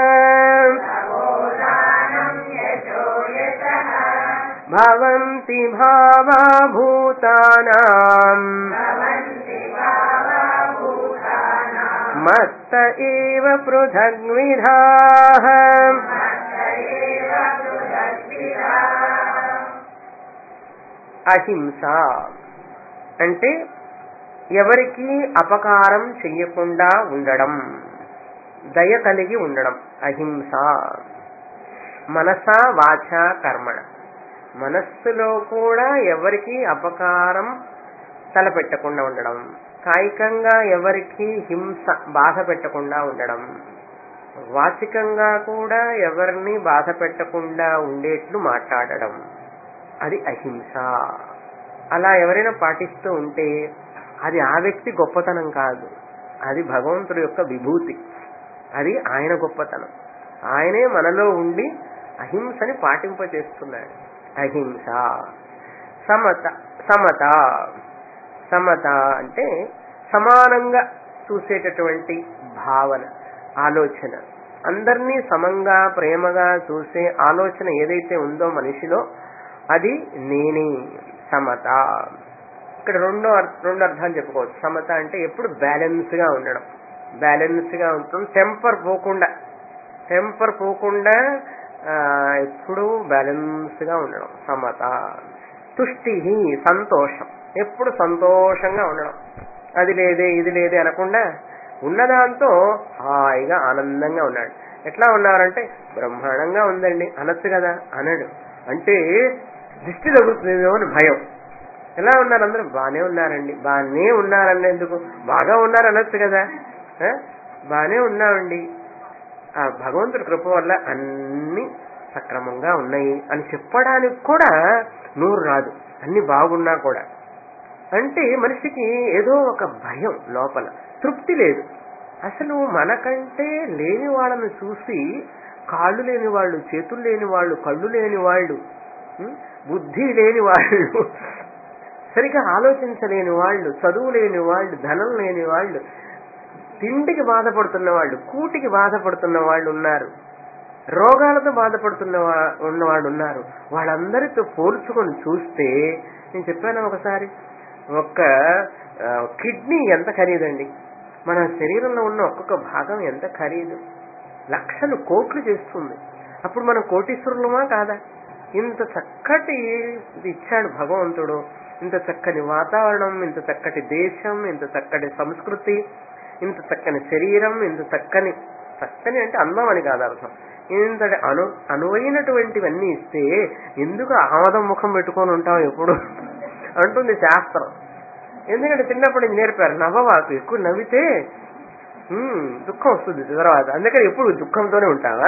భవంతి భావా భూతానాం మత్త ఏవ పృథగ్విధాః అహింస అంటే ఎవరికి అపకారం చెయ్యకుండా ఉండడం దయ కలిగి ఉండడం అహింస మనస వాచ కర్మణ మనస్సులో కూడా ఎవరికి అపకారం తలపెట్టకుండా ఉండడం కాయికంగా ఎవరికి హింస బాధ పెట్టకుండా ఉండడం వాచికంగా కూడా ఎవరిని బాధ పెట్టకుండా ఉండేట్లు మాట్లాడడం అది అహింస అలా ఎవరైనా పాటిస్తూ ఉంటే అది ఆ వ్యక్తి గొప్పతనం కాదు అది భగవంతుడి యొక్క విభూతి అది ఆయన గొప్పతనం ఆయనే మనలో ఉండి అహింసని పాటింపచేస్తున్నాడు అహింస సమత సమత సమత అంటే సమానంగా చూసేటటువంటి భావన ఆలోచన అందరినీ సమంగా ప్రేమగా చూసే ఆలోచన ఏదైతే ఉందో మనిషిలో అది నేనే సమత ఇక్కడ రెండో అర్- రెండు అర్థాలు చెప్పుకోవచ్చు సమత అంటే ఎప్పుడు బ్యాలెన్స్ గా ఉండడం బ్యాలెన్స్ గా ఉంటుంది టెంపర్ పోకుండా టెంపర్ పోకుండా ఆ, ఎప్పుడు బ్యాలెన్స్ గా ఉండడం సమత తుష్టి సంతోషం ఎప్పుడు సంతోషంగా ఉండడం అది లేదే ఇది లేదే అనకుండా ఉన్నదాంతో హాయిగా ఆనందంగా ఉన్నాడు ఎట్లా ఉన్నారంటే బ్రహ్మాండంగా ఉందండి అనొచ్చు కదా అనడు అంటే దిష్టి తగులుతుందేమో అని భయం ఎలా ఉన్నారు అందరూ బాగానే ఉన్నారండి బాగానే ఉన్నారండి ఎందుకు బాగా ఉన్నారు అనొచ్చు కదా ఆ? బాగానే ఉన్నామండి ఆ భగవంతుడి కృప వల్ల అన్ని సక్రమంగా ఉన్నాయి అని చెప్పడానికి కూడా నోరు రాదు అన్ని బాగున్నా కూడా అంటే మనిషికి ఏదో ఒక భయం లోపల తృప్తి లేదు అసలు మనకంటే లేని వాళ్ళని చూసి కాళ్ళు లేని వాళ్ళు చేతులు లేని వాళ్ళు కళ్ళు లేని వాళ్ళు ఉం? బుద్ధి లేని వాళ్ళు సరిగా ఆలోచించలేని వాళ్ళు చదువు లేని వాళ్ళు ధనం లేని వాళ్ళు తిండికి బాధపడుతున్న వాళ్ళు కూటికి బాధపడుతున్న వాళ్ళు ఉన్నారు రోగాలతో బాధపడుతున్న వా- ఉన్నవాళ్ళు ఉన్నారు వాళ్ళందరితో పోల్చుకొని చూస్తే నేను చెప్పాను ఒకసారి ఒక్క ఆ, కిడ్నీ ఎంత ఖరీదండి మన శరీరంలో ఉన్న ఒక్కొక్క భాగం ఎంత ఖరీదు లక్షలు కోట్లు చేస్తుంది అప్పుడు మనం కోటీశ్వరులమా కాదా ఇంత చక్కటి ఇది ఇచ్చాడు భగవంతుడు ఇంత చక్కని వాతావరణం ఇంత చక్కటి దేశం ఇంత చక్కటి సంస్కృతి ఇంత చక్కని శరీరం ఇంత చక్కని చక్కని అంటే అందం అని కాదు అర్థం ఇంతటి అను అనువైనటువంటివన్నీ ఇస్తే ఎందుకు ఆమదం ముఖం పెట్టుకొని ఉంటాం ఎప్పుడు అంటుంది శాస్త్రం ఎందుకంటే చిన్నప్పటి నుంచి నేర్పారు నవ్వవాకు ఎక్కువ నవ్వితే ఉమ్, దుఃఖం వస్తుంది తర్వాత అందుకని ఎప్పుడు దుఃఖంతోనే ఉంటావా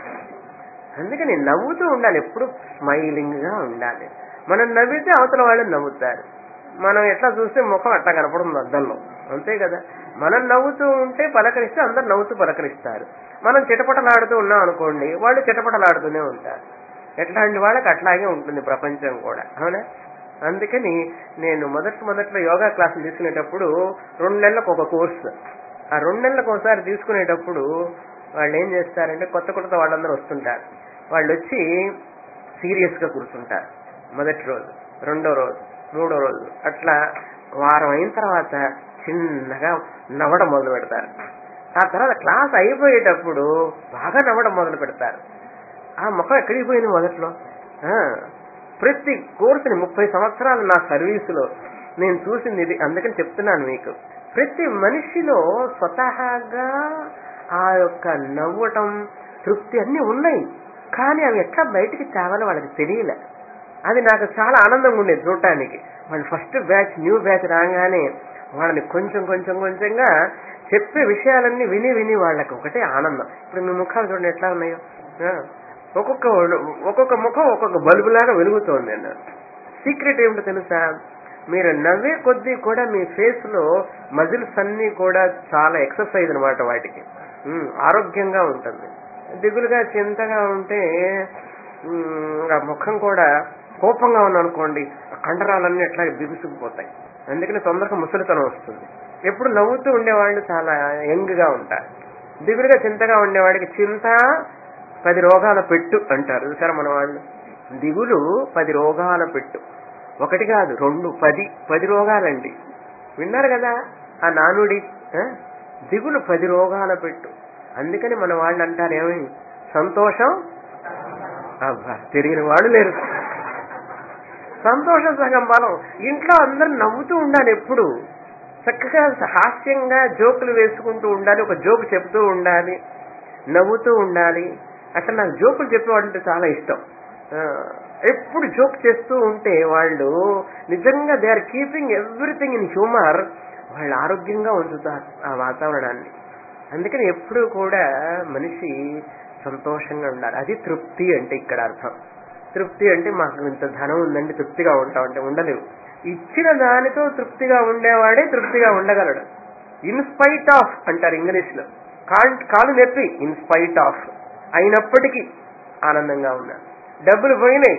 అందుకని నవ్వుతూ ఉండాలి ఎప్పుడు స్మైలింగ్ గా ఉండాలి మనం నవ్వితే అవతల వాళ్ళు నవ్వుతారు మనం ఎట్లా చూస్తే ముఖం అట్లా కనపడుతుంది అద్దంలో అంతే కదా మనం నవ్వుతూ ఉంటే పలకరిస్తే అందరు నవ్వుతూ పలకరిస్తారు మనం చిటపటలాడుతూ ఉన్నాం అనుకోండి వాళ్ళు చిటపటలాడుతూనే ఉంటారు ఎట్లాంటి వాళ్ళకి అట్లాగే ఉంటుంది ప్రపంచం కూడా అవునా అందుకని నేను మొదటి మొదట్లో యోగా క్లాసులు తీసుకునేటప్పుడు రెండు నెలలకు ఒక కోర్సు ఆ రెండు నెలలకు ఒకసారి తీసుకునేటప్పుడు వాళ్ళు ఏం చేస్తారంటే కొత్త కొత్త వాళ్ళందరూ వస్తుంటారు వాళ్ళు వచ్చి సీరియస్ గా కూర్చుంటారు మొదటి రోజు రెండో రోజు మూడో రోజు అట్లా వారం అయిన తర్వాత చిన్నగా నవ్వడం మొదలు పెడతారు ఆ తర్వాత క్లాస్ అయిపోయేటప్పుడు బాగా నవ్వడం మొదలు పెడతారు ఆ ముఖం ఎక్కడికి పోయింది మొదట్లో ఆ, ప్రతి కోర్సుని ముప్పై సంవత్సరాలు నా సర్వీసులో నేను చూసింది ఇది అందుకని చెప్తున్నాను మీకు ప్రతి మనిషిలో స్వతహాగా ఆ యొక్క నవ్వటం తృప్తి అన్ని ఉన్నాయి కానీ అవి ఎట్లా బయటికి తేవాలో వాళ్ళకి తెలియలే అది నాకు చాలా ఆనందంగా ఉండేది చూడటానికి వాళ్ళు ఫస్ట్ బ్యాచ్ న్యూ బ్యాచ్ రాగానే వాళ్ళని కొంచెం కొంచెం కొంచెంగా చెప్పే విషయాలన్నీ విని విని వాళ్ళకి ఒకటే ఆనందం ఇప్పుడు మీ ముఖాలు చూడండి ఎట్లా ఉన్నాయో ఆ, ఒక్కొక్క ఒక్కొక్క ముఖం ఒక్కొక్క బల్బులాగా వెలుగుతోంది అన్న సీక్రెట్ ఏమిటో తెలుసా మీరు నవ్వే కొద్దీ కూడా మీ ఫేస్ లో మజిల్స్ అన్ని కూడా చాలా ఎక్సర్సైజ్ అనమాట వాటికి ఉమ్, ఆరోగ్యంగా ఉంటుంది దిగులుగా చింతగా ఉంటే ఉమ్, ఆ ముఖం కూడా కోపంగా ఉందనుకోండి ఆ కండరాలన్నీ ఎట్లా బిగుసుకుపోతాయి అందుకని తొందరగా ముసలితనం వస్తుంది ఎప్పుడు నవ్వుతూ ఉండేవాళ్ళు చాలా యంగ్ గా ఉంటారు దిగులుగా చింతగా ఉండేవాడికి చింత పది రోగాల పెట్టు అంటారు చూసారా మన వాళ్ళు దిగులు పది రోగాల పెట్టు ఒకటి కాదు రెండు పది పది రోగాలండి విన్నారు కదా ఆ నానుడి ఆ? దిగులు పది రోగాల పెట్టు అందుకని మన వాళ్ళు అంటారు ఏమి సంతోషం అబ్బా తెలియని వాడు లేరు సంతోషం సగం బలం ఇంట్లో అందరు నవ్వుతూ ఉండాలి ఎప్పుడు చక్కగా హాస్యంగా జోకులు వేసుకుంటూ ఉండాలి ఒక జోక్ చెప్తూ ఉండాలి నవ్వుతూ ఉండాలి అసలు నాకు జోకులు చెప్పేవాడంటే చాలా ఇష్టం ఆ, ఎప్పుడు జోక్ చేస్తూ ఉంటే వాళ్ళు నిజంగా they are keeping everything in humour వాళ్ళు ఆరోగ్యంగా ఉంచుతారు ఆ వాతావరణాన్ని అందుకని ఎప్పుడు కూడా మనిషి సంతోషంగా ఉండాలి అది తృప్తి అంటే ఇక్కడ అర్థం తృప్తి అంటే మాకు ఇంత ధనం ఉందండి తృప్తిగా ఉంటాం అంటే ఉండలేవు ఇచ్చిన దానితో తృప్తిగా ఉండేవాడే తృప్తిగా ఉండగలడు ఇన్ స్పైట్ ఆఫ్ అంటారు ఇంగ్లీష్ లో కాల్ కాలు నొప్పి ఇన్ స్పైట్ ఆఫ్ అయినప్పటికీ ఆనందంగా ఉన్నా డబ్బులు పోయినాయి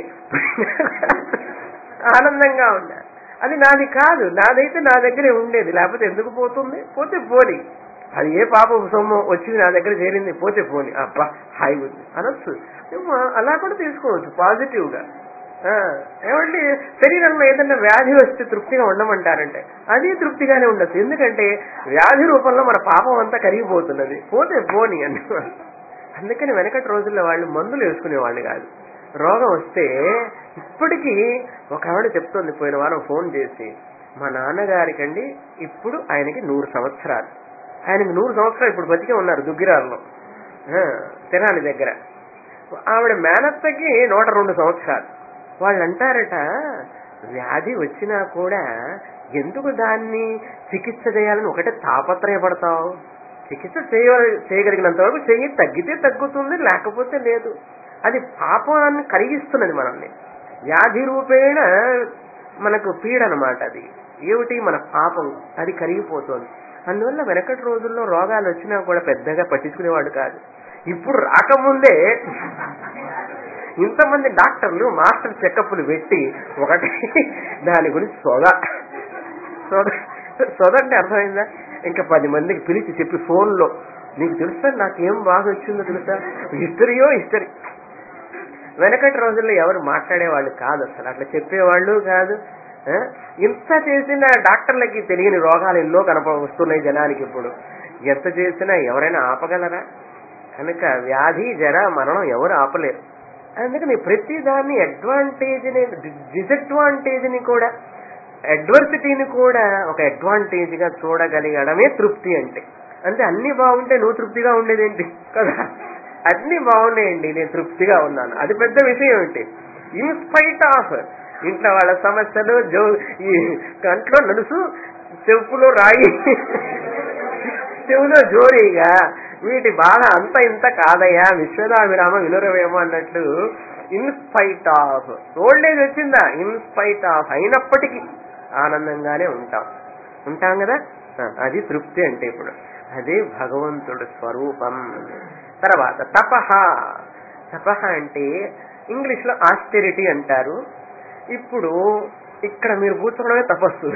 ఆనందంగా ఉన్నా అది నాది కాదు నాదైతే నా దగ్గరే ఉండేది లేకపోతే ఎందుకు పోతుంది పోతే పోని అది ఏ పాప సొమ్ము వచ్చింది నా దగ్గర చేరింది పోతే పోని అబ్బా హాయి ఉంది అనొచ్చు ఏమో అలా కూడా తీసుకోవచ్చు పాజిటివ్ గా ఆ, ఏమండి శరీరంలో ఏదైనా వ్యాధి వస్తే తృప్తిగా ఉండమంటారంటే అది తృప్తిగానే ఉండొచ్చు ఎందుకంటే వ్యాధి రూపంలో మన పాపం అంతా కరిగిపోతున్నది పోతే పోని అని అందుకని వెనకటి రోజుల్లో వాళ్ళు మందులు వేసుకునేవాళ్ళు కాదు రోగం వస్తే ఇప్పటికీ ఒక ఆవిడ చెప్తోంది పోయిన వారం ఫోన్ చేసి మా నాన్నగారికండి ఇప్పుడు ఆయనకి నూరు సంవత్సరాలు ఆయనకి నూరు సంవత్సరాలు ఇప్పుడు బతికే ఉన్నారు దుగ్గిరాల్లో ఆ, తెనాలి దగ్గర ఆవిడ మేనత్తకి నూట రెండు సంవత్సరాలు వాళ్ళు అంటారట వ్యాధి వచ్చినా కూడా ఎందుకు దాన్ని చికిత్స చేయాలని ఒకటే తాపత్రయపడతావు చికిత్స చేయ చేయగలిగినంత వరకు చెయ్యి తగ్గితే తగ్గుతుంది లేకపోతే లేదు అది పాపాన్ని కలిగిస్తున్నది మనల్ని వ్యాధి రూపేణ మనకు పీడ అనమాట అది ఏమిటి మన పాపం అది కరిగిపోతుంది అందువల్ల వెనకటి రోజుల్లో రోగాలు వచ్చినా కూడా పెద్దగా పట్టించుకునేవాడు కాదు ఇప్పుడు రాకముందే ఇంతమంది డాక్టర్లు మాస్టర్ చెకప్లు పెట్టి ఒకటి దాని గురించి సొద సొద సొద అంటే అర్థమైందా ఇంకా పది మందికి పిలిచి చెప్పి ఫోన్లో నీకు తెలుసా నాకేం బాగా వచ్చిందో తెలుసా హిస్టరీయో హిస్టరీ వెనకటి రోజుల్లో ఎవరు మాట్లాడేవాళ్ళు కాదు అసలు అట్లా చెప్పేవాళ్ళు కాదు ఆ? ఇంత చేసిన డాక్టర్లకి తెలియని రోగాలు ఎన్నో కనప వస్తున్నాయి జనానికి ఇప్పుడు ఎంత చేసినా ఎవరైనా ఆపగలరా కనుక వ్యాధి జర మరణం ఎవరు ఆపలేరు అందుకని ప్రతి దాన్ని అడ్వాంటేజ్ని డిసడ్వాంటేజ్ని కూడా అడ్వర్సిటీని కూడా ఒక అడ్వాంటేజ్ గా చూడగలిగడమే తృప్తి అంటే అంటే అన్ని బాగుంటే నువ్వు తృప్తిగా ఉండేదేంటి కదా అన్ని బాగున్నాయండి నేను తృప్తిగా ఉన్నాను అది పెద్ద విషయం ఏంటి ఇన్స్పైట్ ఆఫ్ ఇంట్లో వాళ్ళ సమస్యలు జో ఈ కంట్లో నడుసు చెప్పులో రాయి చెవులో జోరీగా వీటి బాధ అంత ఇంత కాదయ్యా విశ్వదాభిరామ వినురవేమో అన్నట్లు ఇన్స్పైట్ ఆఫ్ ఓల్డ్ ఏజ్ వచ్చిందా ఇన్స్పైట్ ఆఫ్ అయినప్పటికీ ఆనందంగానే ఉంటాం ఉంటాం కదా ఆ, అది తృప్తి అంటే ఇప్పుడు అది భగవంతుడు స్వరూపం తర్వాత తపహ తపహ అంటే ఇంగ్లీష్ లో ఆస్టెరిటీ అంటారు ఇప్పుడు ఇక్కడ మీరు కూర్చోవడమే తపస్సు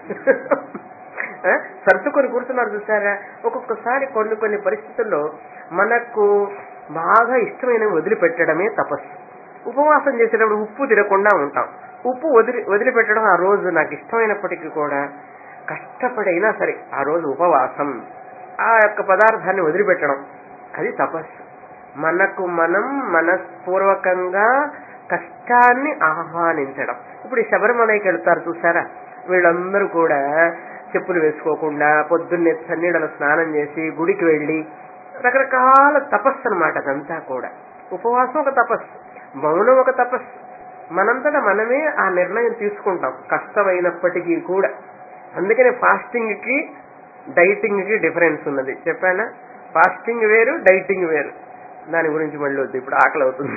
ఆ, సర్దుకొని కూర్చున్నారు చూసారా ఒక్కొక్కసారి కొన్ని కొన్ని పరిస్థితుల్లో మనకు బాగా ఇష్టమైనవి వదిలిపెట్టడమే తపస్సు ఉపవాసం చేసేటప్పుడు ఉప్పు తినకుండా ఉంటాం ఉప్పు వదిలి వదిలిపెట్టడం ఆ రోజు నాకు ఇష్టమైనప్పటికీ కూడా కష్టపడైనా సరే ఆ రోజు ఉపవాసం ఆ యొక్క పదార్థాన్ని వదిలిపెట్టడం అది తపస్సు మనకు మనం మనస్పూర్వకంగా కష్టాన్ని ఆహ్వానించడం ఇప్పుడు ఈ శబరిమలైకి వెళ్తారు చూసారా వీళ్ళందరూ కూడా చెప్పులు వేసుకోకుండా పొద్దున్నే చన్నీడలో స్నానం చేసి గుడికి వెళ్ళి రకరకాల తపస్సు అనమాట అదంతా కూడా ఉపవాసం ఒక తపస్సు మౌనం ఒక తపస్సు మనంతటా మనమే ఆ నిర్ణయం తీసుకుంటాం కష్టమైనప్పటికీ కూడా అందుకనే ఫాస్టింగ్ కి డైటింగ్ కి డిఫరెన్స్ ఉన్నది చెప్పానా ఫాస్టింగ్ వేరు డైటింగ్ వేరు దాని గురించి మళ్ళీ వద్దు ఇప్పుడు ఆకలి అవుతుంది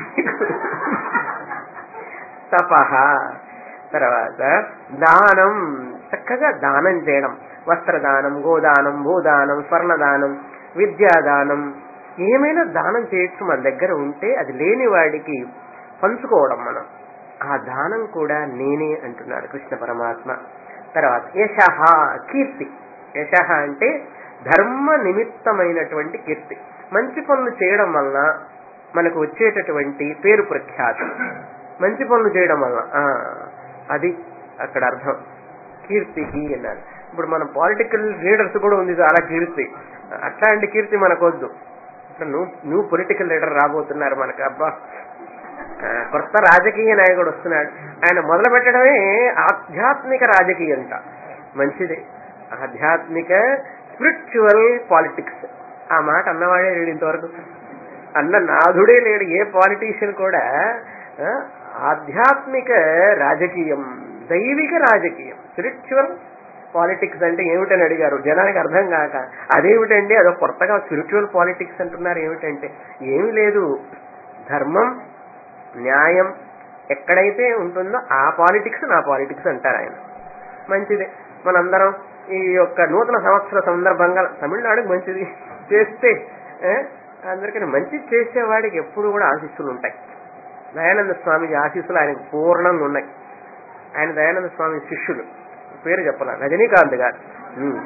తపహ తర్వాత దానం చక్కగా దానం చేయడం వస్త్రదానం గోదానం భూదానం స్వర్ణదానం విద్యాదానం ఏమైనా దానం చేయొచ్చు మన దగ్గర ఉంటే అది లేని వాడికి పంచుకోవడం మనం ఆ దానం కూడా నేనే అంటున్నాడు కృష్ణ పరమాత్మ తర్వాత యశహ కీర్తి యశహ అంటే ధర్మ నిమిత్తమైనటువంటి కీర్తి మంచి పనులు చేయడం వలన మనకు వచ్చేటటువంటి పేరు ప్రఖ్యాతి మంచి పనులు చేయడం వలన ఆ, అది అక్కడ అర్థం కీర్తికి అన్నారు ఇప్పుడు మన పొలిటికల్ లీడర్స్ కూడా ఉంది చాలా కీర్తి అట్లాంటి కీర్తి మనకొద్దు ఇప్పుడు నువ్వు నువ్వు పొలిటికల్ లీడర్ రాబోతున్నారు మనకు అబ్బా ఆ, కొత్త రాజకీయ నాయకుడు వస్తున్నాడు ఆయన మొదలు పెట్టడమే ఆధ్యాత్మిక రాజకీయంట మంచిది ఆధ్యాత్మిక స్పిరిచువల్ పాలిటిక్స్ ఆ మాట అన్నవాడే లేడు ఇంతవరకు అన్న నాథుడే లేడు ఏ పాలిటీషియన్ కూడా ఆ, ఆధ్యాత్మిక రాజకీయం దైవిక రాజకీయం స్పిరిచువల్ పాలిటిక్స్ అంటే ఏమిటని అడిగారు జనానికి అర్థం కాక అదేమిటండి అదో కొత్తగా స్పిరిచువల్ పాలిటిక్స్ అంటున్నారు ఏమిటంటే ఏమి లేదు ధర్మం న్యాయం ఎక్కడైతే ఉంటుందో ఆ పాలిటిక్స్ నా పాలిటిక్స్ అంటారు ఆయన మంచిది మనందరం ఈ యొక్క నూతన సంవత్సర సందర్భంగా తమిళనాడుకి మంచిది చేస్తే ఏ, అందరికీ మంచి చేసేవాడికి ఎప్పుడు కూడా ఆశీస్సులు ఉంటాయి దయానంద స్వామికి ఆశీస్సులు ఆయనకు పూర్ణంగా ఉన్నాయి ఆయన దయానంద స్వామి శిష్యులు పేరు చెప్పాల రజనీకాంత్ గారు ఉమ్.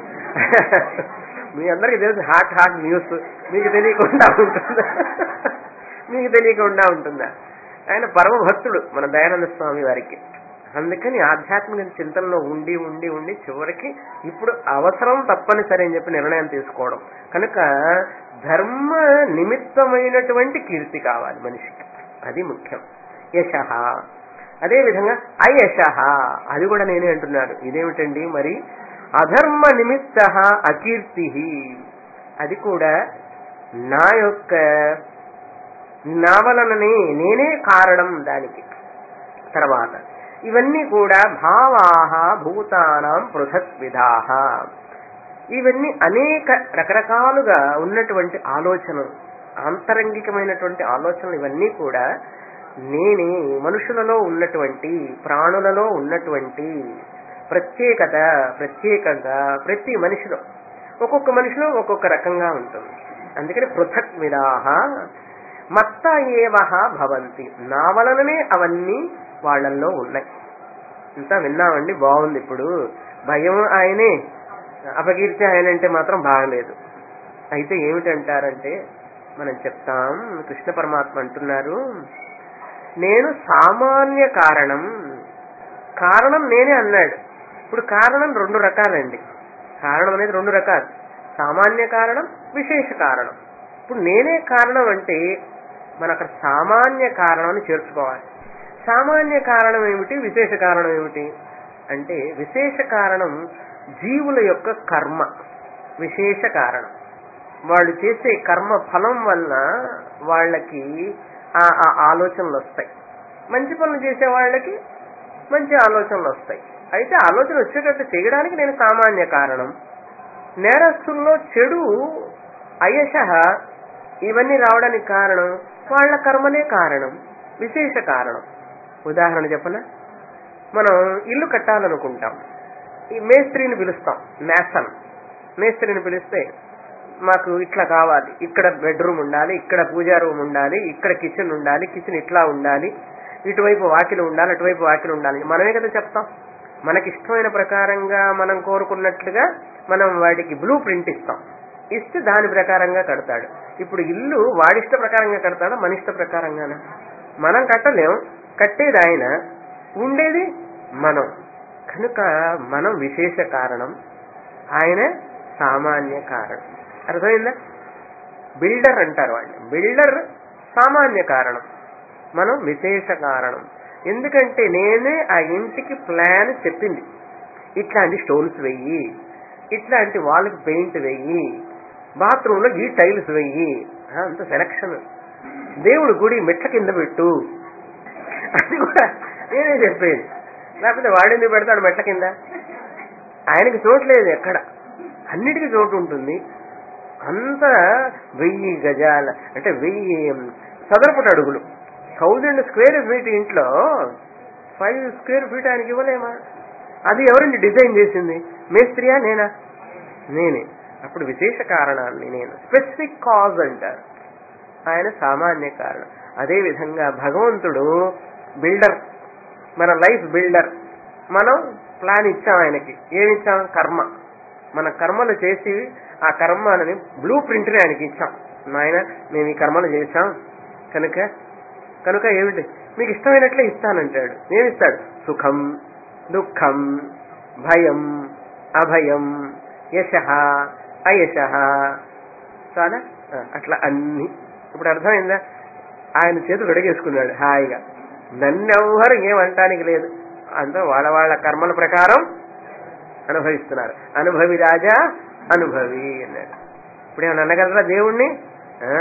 మీ అందరికీ తెలుసు హాట్ హాట్ న్యూస్ మీకు తెలియకుండా ఉంటుందా మీకు తెలియకుండా ఉంటుందా ఆయన పరమ భక్తుడు మన దయానంద స్వామి వారికి అందుకని ఆధ్యాత్మిక చింతనలో ఉండి ఉండి ఉండి చివరికి ఇప్పుడు అవసరం తప్పనిసరి అని చెప్పి నిర్ణయం తీసుకోవడం కనుక ధర్మ నిమిత్తమైనటువంటి కీర్తి కావాలి మనిషికి అది ముఖ్యం యశ అదే విధంగా అయశ అది కూడా నేనే అంటున్నాను ఇదేమిటండి మరి అధర్మ నిమిత్త అకీర్తి అది కూడా నా యొక్క నా వలననే నేనే కారణం దానికి తర్వాత ఇవన్నీ కూడా భావాహ భూతానాం పృథక్ విధాహ ఇవన్నీ అనేక రకరకాలుగా ఉన్నటువంటి ఆలోచనలు ఆంతరంగికమైనటువంటి ఆలోచనలు ఇవన్నీ కూడా నేనే మనుషులలో ఉన్నటువంటి ప్రాణులలో ఉన్నటువంటి ప్రత్యేకత ప్రత్యేకంగా ప్రతి మనిషిలో ఒక్కొక్క మనిషిలో ఒక్కొక్క రకంగా ఉంటుంది అందుకని పృథక్ విధాహ మత్త ఏవహ భవంతి నా వలననే అవన్నీ వాళ్ళల్లో ఉన్నాయి ఇంత విన్నామండి బాగుంది ఇప్పుడు భయం ఆయనే అపకీర్తి ఆయన అంటే మాత్రం బాగలేదు అయితే ఏమిటంటారంటే మనం చెప్తాం కృష్ణ పరమాత్మ అంటున్నారు నేను సామాన్య కారణం కారణం నేనే అన్నాడు ఇప్పుడు కారణం రెండు రకాలండి కారణం అనేది రెండు రకాలు సామాన్య కారణం విశేష కారణం ఇప్పుడు నేనే కారణం అంటే మన అక్కడ సామాన్య కారణం అని చేర్చుకోవాలి సామాన్య కారణం ఏమిటి విశేష కారణం ఏమిటి అంటే విశేష కారణం జీవుల యొక్క కర్మ విశేష కారణం వాళ్ళు చేసే కర్మ ఫలం వలన వాళ్ళకి ఆ ఆ ఆలోచనలు వస్తాయి మంచి పనులు చేసే వాళ్ళకి మంచి ఆలోచనలు వస్తాయి అయితే ఆలోచన వచ్చేటట్టు చేయడానికి నేను సామాన్య కారణం నేరస్తుల్లో చెడు అయశ ఇవన్నీ రావడానికి కారణం వాళ్ళ కర్మనే కారణం విశేష కారణం ఉదాహరణ చెప్పనా మనం ఇల్లు కట్టాలనుకుంటాం ఈ మేస్త్రిని పిలుస్తాం మేసన్ మేస్త్రిని పిలిస్తే మాకు ఇట్లా కావాలి ఇక్కడ బెడ్రూమ్ ఉండాలి ఇక్కడ పూజా రూమ్ ఉండాలి ఇక్కడ కిచెన్ ఉండాలి కిచెన్ ఇట్లా ఉండాలి ఇటువైపు వాకిలు ఉండాలి అటువైపు వాకిలు ఉండాలి మనమే కదా చెప్తాం మనకి ఇష్టమైన ప్రకారంగా మనం కోరుకున్నట్లుగా మనం వాడికి బ్లూ ప్రింట్ ఇస్తాం ఇస్తే దాని ప్రకారంగా కడతాడు ఇప్పుడు ఇల్లు వాడిష్ట ప్రకారంగా కడతాడా మన ఇష్ట ప్రకారంగానా మనం కట్టలేం కట్టేది ఆయన ఉండేది మనం కనుక మనం విశేష కారణం ఆయన సామాన్య కారణం అర్థమైందా బిల్డర్ అంటారు వాడిని బిల్డర్ సామాన్య కారణం మనం విశేష కారణం ఎందుకంటే నేనే ఆ ఇంటికి ప్లాన్ చెప్పింది ఇట్లాంటి స్టోన్స్ వెయ్యి ఇట్లాంటి వాళ్ళకి పెయింట్ వెయ్యి బాత్రూంలో ఈ టైల్స్ వెయ్యి ఆ, అంత సెలక్షన్ దేవుడు గుడి మెట్ల కింద పెట్టు అది కూడా నేనే చెప్పేది లేకపోతే వాడెందుకు పెడతాడు మెట్ల కింద ఆయనకి చోటు లేదు ఎక్కడ అన్నిటికీ చోటు ఉంటుంది అంత వెయ్యి గజాల అంటే వెయ్యి చదరపుట అడుగులు థౌజండ్ స్క్వేర్ ఫీట్ ఇంట్లో ఫైవ్ స్క్వేర్ ఫీట్ ఆయనకి ఇవ్వలేమా అది ఎవరండి డిజైన్ చేసింది మేస్త్రియా నేనా నేనే అప్పుడు విశేష కారణాన్ని నేను స్పెసిఫిక్ కాజ్ అంటారు ఆయన సామాన్య కారణం అదే విధంగా భగవంతుడు బిల్డర్ మన లైఫ్ బిల్డర్ మనం ప్లాన్ ఇచ్చాం ఆయనకి ఏమి ఇచ్చాం కర్మ మన కర్మలు చేసి ఆ కర్మని బ్లూ ప్రింట్ని ఆయనకి ఇచ్చాం నాయన మేము ఈ కర్మలు చేశాం కనుక కనుక ఏమిటి మీకు ఇష్టమైనట్లే ఇస్తానంటాడు ఏమిస్తాడు సుఖం దుఃఖం భయం అభయం యశ అయశ చాలా ఆ, అట్లా అన్ని ఇప్పుడు అర్థమైందా ఆయన చేతులు అడిగేసుకున్నాడు హాయిగా నన్నెవ్వరు ఏమంటానికి లేదు అంతా వాళ్ళ వాళ్ళ కర్మల ప్రకారం అనుభవిస్తున్నారు అనుభవి రాజా అనుభవి అన్నాడు ఇప్పుడు ఏమన్నా అనగలరా దేవుణ్ణి ఆ,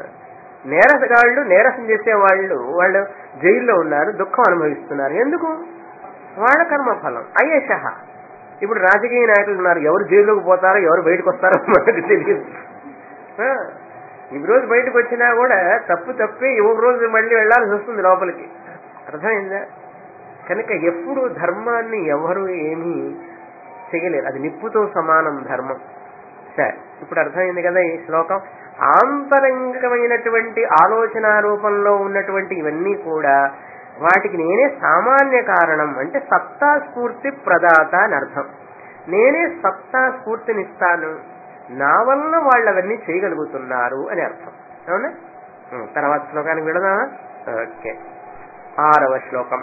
నేరసగాళ్ళు నేరసం చేసే వాళ్ళు వాళ్ళు జైల్లో ఉన్నారు దుఃఖం అనుభవిస్తున్నారు ఎందుకు వాళ్ళ కర్మఫలం అయేష ఇప్పుడు రాజకీయ నాయకులు ఉన్నారు ఎవరు జైల్లోకి పోతారో ఎవరు బయటకు వస్తారో మనకు తెలియదు ఆ, ఈ రోజు బయటకు వచ్చినా కూడా తప్పు తప్పే ఈ రోజు మళ్ళీ వెళ్లాల్సి వస్తుంది లోపలికి అర్థమైందా కనుక ఎప్పుడు ధర్మాన్ని ఎవరు ఏమీ చేయలేరు అది నిప్పుతో సమానం ధర్మం సరే ఇప్పుడు అర్థమైంది కదా ఈ శ్లోకం ఆంతరంగికమైనటువంటి ఆలోచన రూపంలో ఉన్నటువంటి ఇవన్నీ కూడా వాటికి నేనే సామాన్య కారణం అంటే సత్తా స్ఫూర్తి ప్రదాత అని అర్థం నేనే సత్తా స్ఫూర్తినిస్తాను నా వల్ల వాళ్ళు అవన్నీ చేయగలుగుతున్నారు అని అర్థం అవునా ఉం, తర్వాత శ్లోకానికి వెళదామా ఓకే ఆరవ శ్లోకం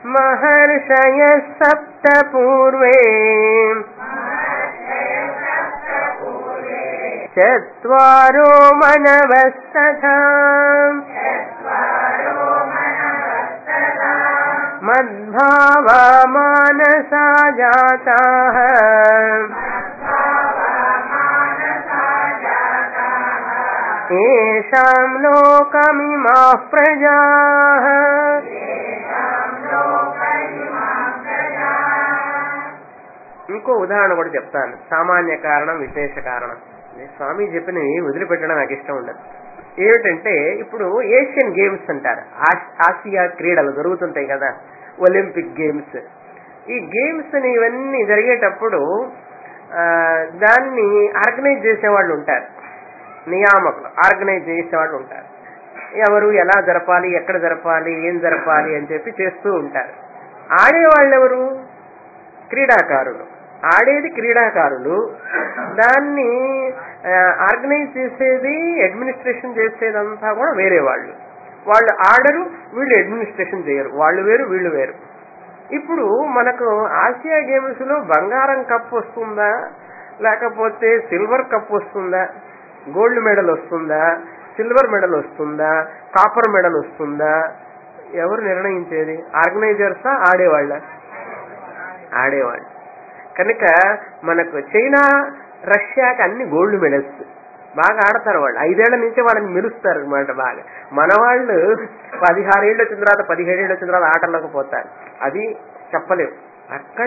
మహర్షయ సప్త పూర్వే చత్వారో మనవస్తథా మద్భావా మానసా జాతాః ఏషాం లోకమిమా ప్రజా ఇంకో ఉదాహరణ కూడా చెప్తాను సామాన్య కారణం విశేష కారణం ఇది స్వామి చెప్పినవి వదిలిపెట్టడం నాకు ఇష్టం ఉండదు ఏమిటంటే ఇప్పుడు ఏషియన్ గేమ్స్ అంటారు ఆస్- ఆసియా క్రీడలు జరుగుతుంటాయి కదా ఒలింపిక్ గేమ్స్ ఈ గేమ్స్ ఇవన్నీ జరిగేటప్పుడు ఆ, దాన్ని ఆర్గనైజ్ చేసేవాళ్ళు ఉంటారు నియామకులు ఆర్గనైజ్ చేసేవాళ్ళు ఉంటారు ఎవరు ఎలా జరపాలి ఎక్కడ జరపాలి ఏం జరపాలి అని చెప్పి చేస్తూ ఉంటారు ఆడేవాళ్ళు ఎవరు క్రీడాకారులు ఆడేది క్రీడాకారులు దాన్ని ఆర్గనైజ్ చేసేది అడ్మినిస్ట్రేషన్ చేసేదంతా కూడా వేరే వాళ్ళు వాళ్ళు ఆడరు వీళ్ళు అడ్మినిస్ట్రేషన్ చేయరు వాళ్ళు వేరు వీళ్ళు వేరు ఇప్పుడు మనకు ఆసియా గేమ్స్ లో బంగారం కప్ వస్తుందా లేకపోతే సిల్వర్ కప్ వస్తుందా గోల్డ్ మెడల్ వస్తుందా సిల్వర్ మెడల్ వస్తుందా కాపర్ మెడల్ వస్తుందా ఎవరు నిర్ణయించేది ఆర్గనైజర్సా ఆడేవాళ్ళ ఆడేవాళ్ళు కనుక మనకు చైనా రష్యాకి అన్ని గోల్డ్ మెడల్స్ బాగా ఆడతారు వాళ్ళు ఐదేళ్ల నుంచే వాళ్ళని మెలుస్తారు అనమాట బాగా మన వాళ్ళు పదిహారేళ్ళు వచ్చిన తర్వాత పదిహేడేళ్ళు వచ్చిన తర్వాత ఆటల్లోకి పోతారు అది చెప్పలేము అక్కడ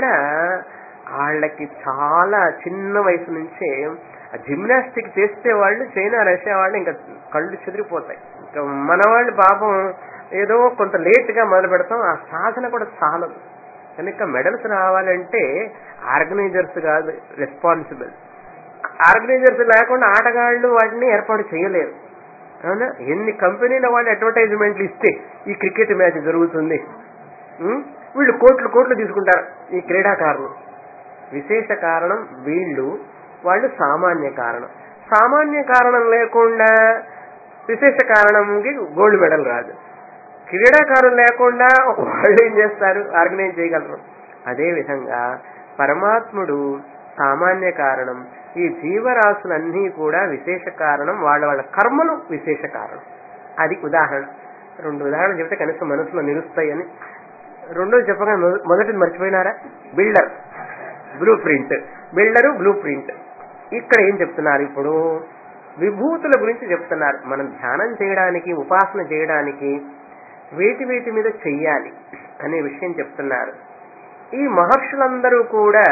వాళ్ళకి చాలా చిన్న వయసు నుంచే జిమ్నాస్టిక్ చేస్తే వాళ్ళు చైనా రష్యా వాళ్ళు ఇంకా కళ్ళు చెదిరిపోతాయి ఇంకా మన వాళ్ళు పాపం ఏదో కొంత లేట్ గా మొదలు పెడతాం ఆ సాధన కూడా చాలదు కనుక మెడల్స్ రావాలంటే ఆర్గనైజర్స్ కాదు రెస్పాన్సిబుల్ ఆర్గనైజర్స్ లేకుండా ఆటగాళ్ళు వాటిని ఏర్పాటు చేయలేరు అవునా ఎన్ని కంపెనీల వాళ్ళు అడ్వర్టైజ్మెంట్లు ఇస్తే ఈ క్రికెట్ మ్యాచ్ జరుగుతుంది ఉం? వీళ్ళు కోట్లు కోట్లు తీసుకుంటారు ఈ క్రీడాకారులు విశేష కారణం వీళ్ళు వాళ్ళు సామాన్య కారణం సామాన్య కారణం లేకుండా విశేష కారణంకి గోల్డ్ మెడల్ రాదు క్రీడాకారులు లేకుండా వాళ్ళు ఏం చేస్తారు ఆర్గనైజ్ చేయగలరు అదే విధంగా పరమాత్ముడు సామాన్య కారణం ఈ జీవరాశులన్నీ కూడా విశేష కారణం వాళ్ళ వాళ్ళ కర్మలు విశేష కారణం అది ఉదాహరణ రెండు ఉదాహరణలు చెప్తే కనీసం మనసులో నిలుస్తాయని రెండోది చెప్పగా మొద- మొదటిది మర్చిపోయినారా builder blueprint builder blueprint ఇక్కడ ఏం చెప్తున్నారు ఇప్పుడు విభూతుల గురించి చెప్తున్నారు మనం ధ్యానం చేయడానికి ఉపాసన చేయడానికి వేటి వేటి మీద చెయ్యాలి అనే విషయం చెప్తున్నారు ఈ మహర్షులందరూ కూడా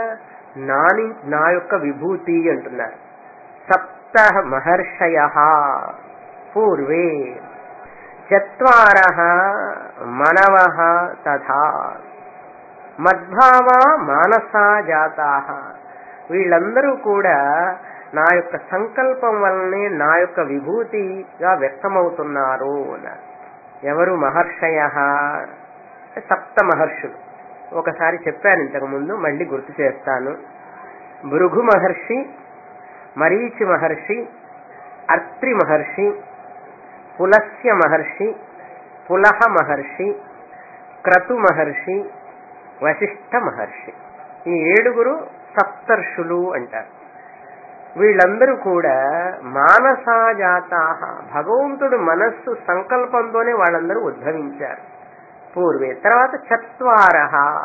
నాని నా యొక్క విభూతి అంటున్నారు సప్త మహర్షయ పూర్వే చత్వార మనవ తథా మద్భావ మానసా జాతా వీళ్ళందరూ కూడా నా యొక్క సంకల్పం వల్లనే నా యొక్క విభూతిగా వ్యక్తమవుతున్నారు అన్నారు ఎవరు మహర్షయ సప్త మహర్షులు ఒకసారి చెప్పాను ఇంతకు ముందు మళ్ళీ గుర్తు చేస్తాను భృగు మహర్షి మరీచి మహర్షి అత్రి మహర్షి పులస్య మహర్షి పులహ మహర్షి క్రతు మహర్షి వశిష్ఠ మహర్షి ఈ ఏడుగురు సప్తర్షులు అంటారు వీళ్ళందరూ కూడా మానసాజాతా భగవంతుడు మనస్సు సంకల్పంతోనే వాళ్ళందరూ ఉద్భవించారు పూర్వే తర్వాత చత్వార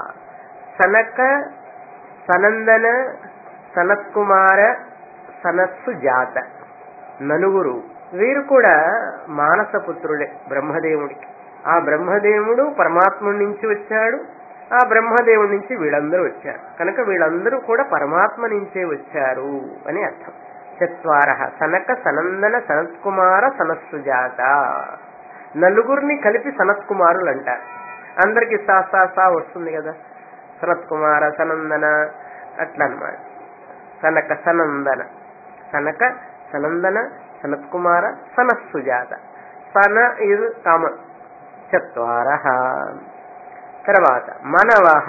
సనక సనందన సనత్కుమార సనత్సు జాత నలుగురు వీరు కూడా మానసపుత్రుడే బ్రహ్మదేవుడికి ఆ బ్రహ్మదేవుడు పరమాత్ముడి నుంచి వచ్చాడు ఆ బ్రహ్మదేవుడి నుంచి వీళ్ళందరూ వచ్చారు కనుక వీళ్ళందరూ కూడా పరమాత్మ నుంచే వచ్చారు అని అర్థం చత్వార సనక సనందన సనత్కుమార సనస్సుజాత నలుగురిని కలిపి సనత్కుమారులు అంటారు అందరికి సా సా సా వస్తుంది కదా సనత్కుమార సనందన అట్లా అన్నమాట సనక సనందన సనక సనందన సనత్కుమార సనస్సుజాత సన ఇది కామన్ చత్వార తర్వాత మనవహ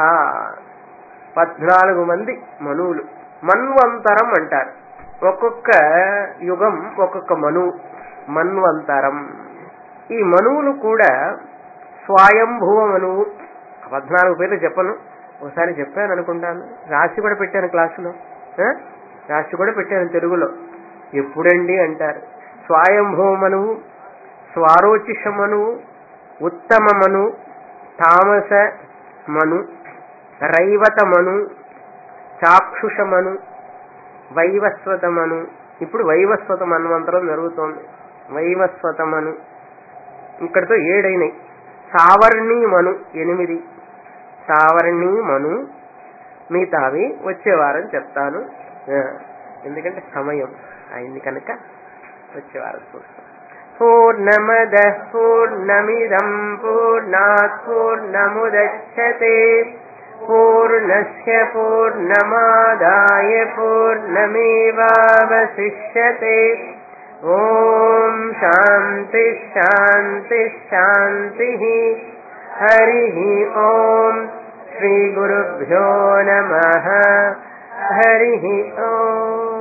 పద్నాలుగు మంది మనువులు మన్వంతరం అంటారు ఒక్కొక్క యుగం ఒక్కొక్క మను మన్వంతరం ఈ మనువులు కూడా స్వయంభువ మనువు పద్నాలుగు పేర్లు చెప్పను ఒకసారి చెప్పాను అనుకుంటాను రాసి కూడా పెట్టాను క్లాసులో ఆ? రాసి కూడా పెట్టాను తెలుగులో ఎప్పుడండి అంటారు స్వయంభువ మనువు స్వారోచిష మనువు ఉత్తమ మను తామస మను రైవత మను చాక్షుష మను వైవస్వత మను ఇప్పుడు వైవస్వత మన్వంతరం జరుగుతోంది వైవస్వతమను ఇక్కడితో ఏడైనాయి సావర్ణి మను ఎనిమిది సావర్ణి మను మిగతావి వచ్చే వారం చెప్తాను ఆ, ఎందుకంటే సమయం అయింది కనుక వచ్చే వారం చూస్తాం పూర్ణమద పూర్ణమిదం పూర్ణాత్ పూర్ణముదచ్చతే పూర్ణస్య పూర్ణమాదాయ పూర్ణమేవావశిష్యతే ఓం శాంతి శాంతి శాంతి హరి ఓం శ్రీ గురుభ్యో నమ హరి ఓం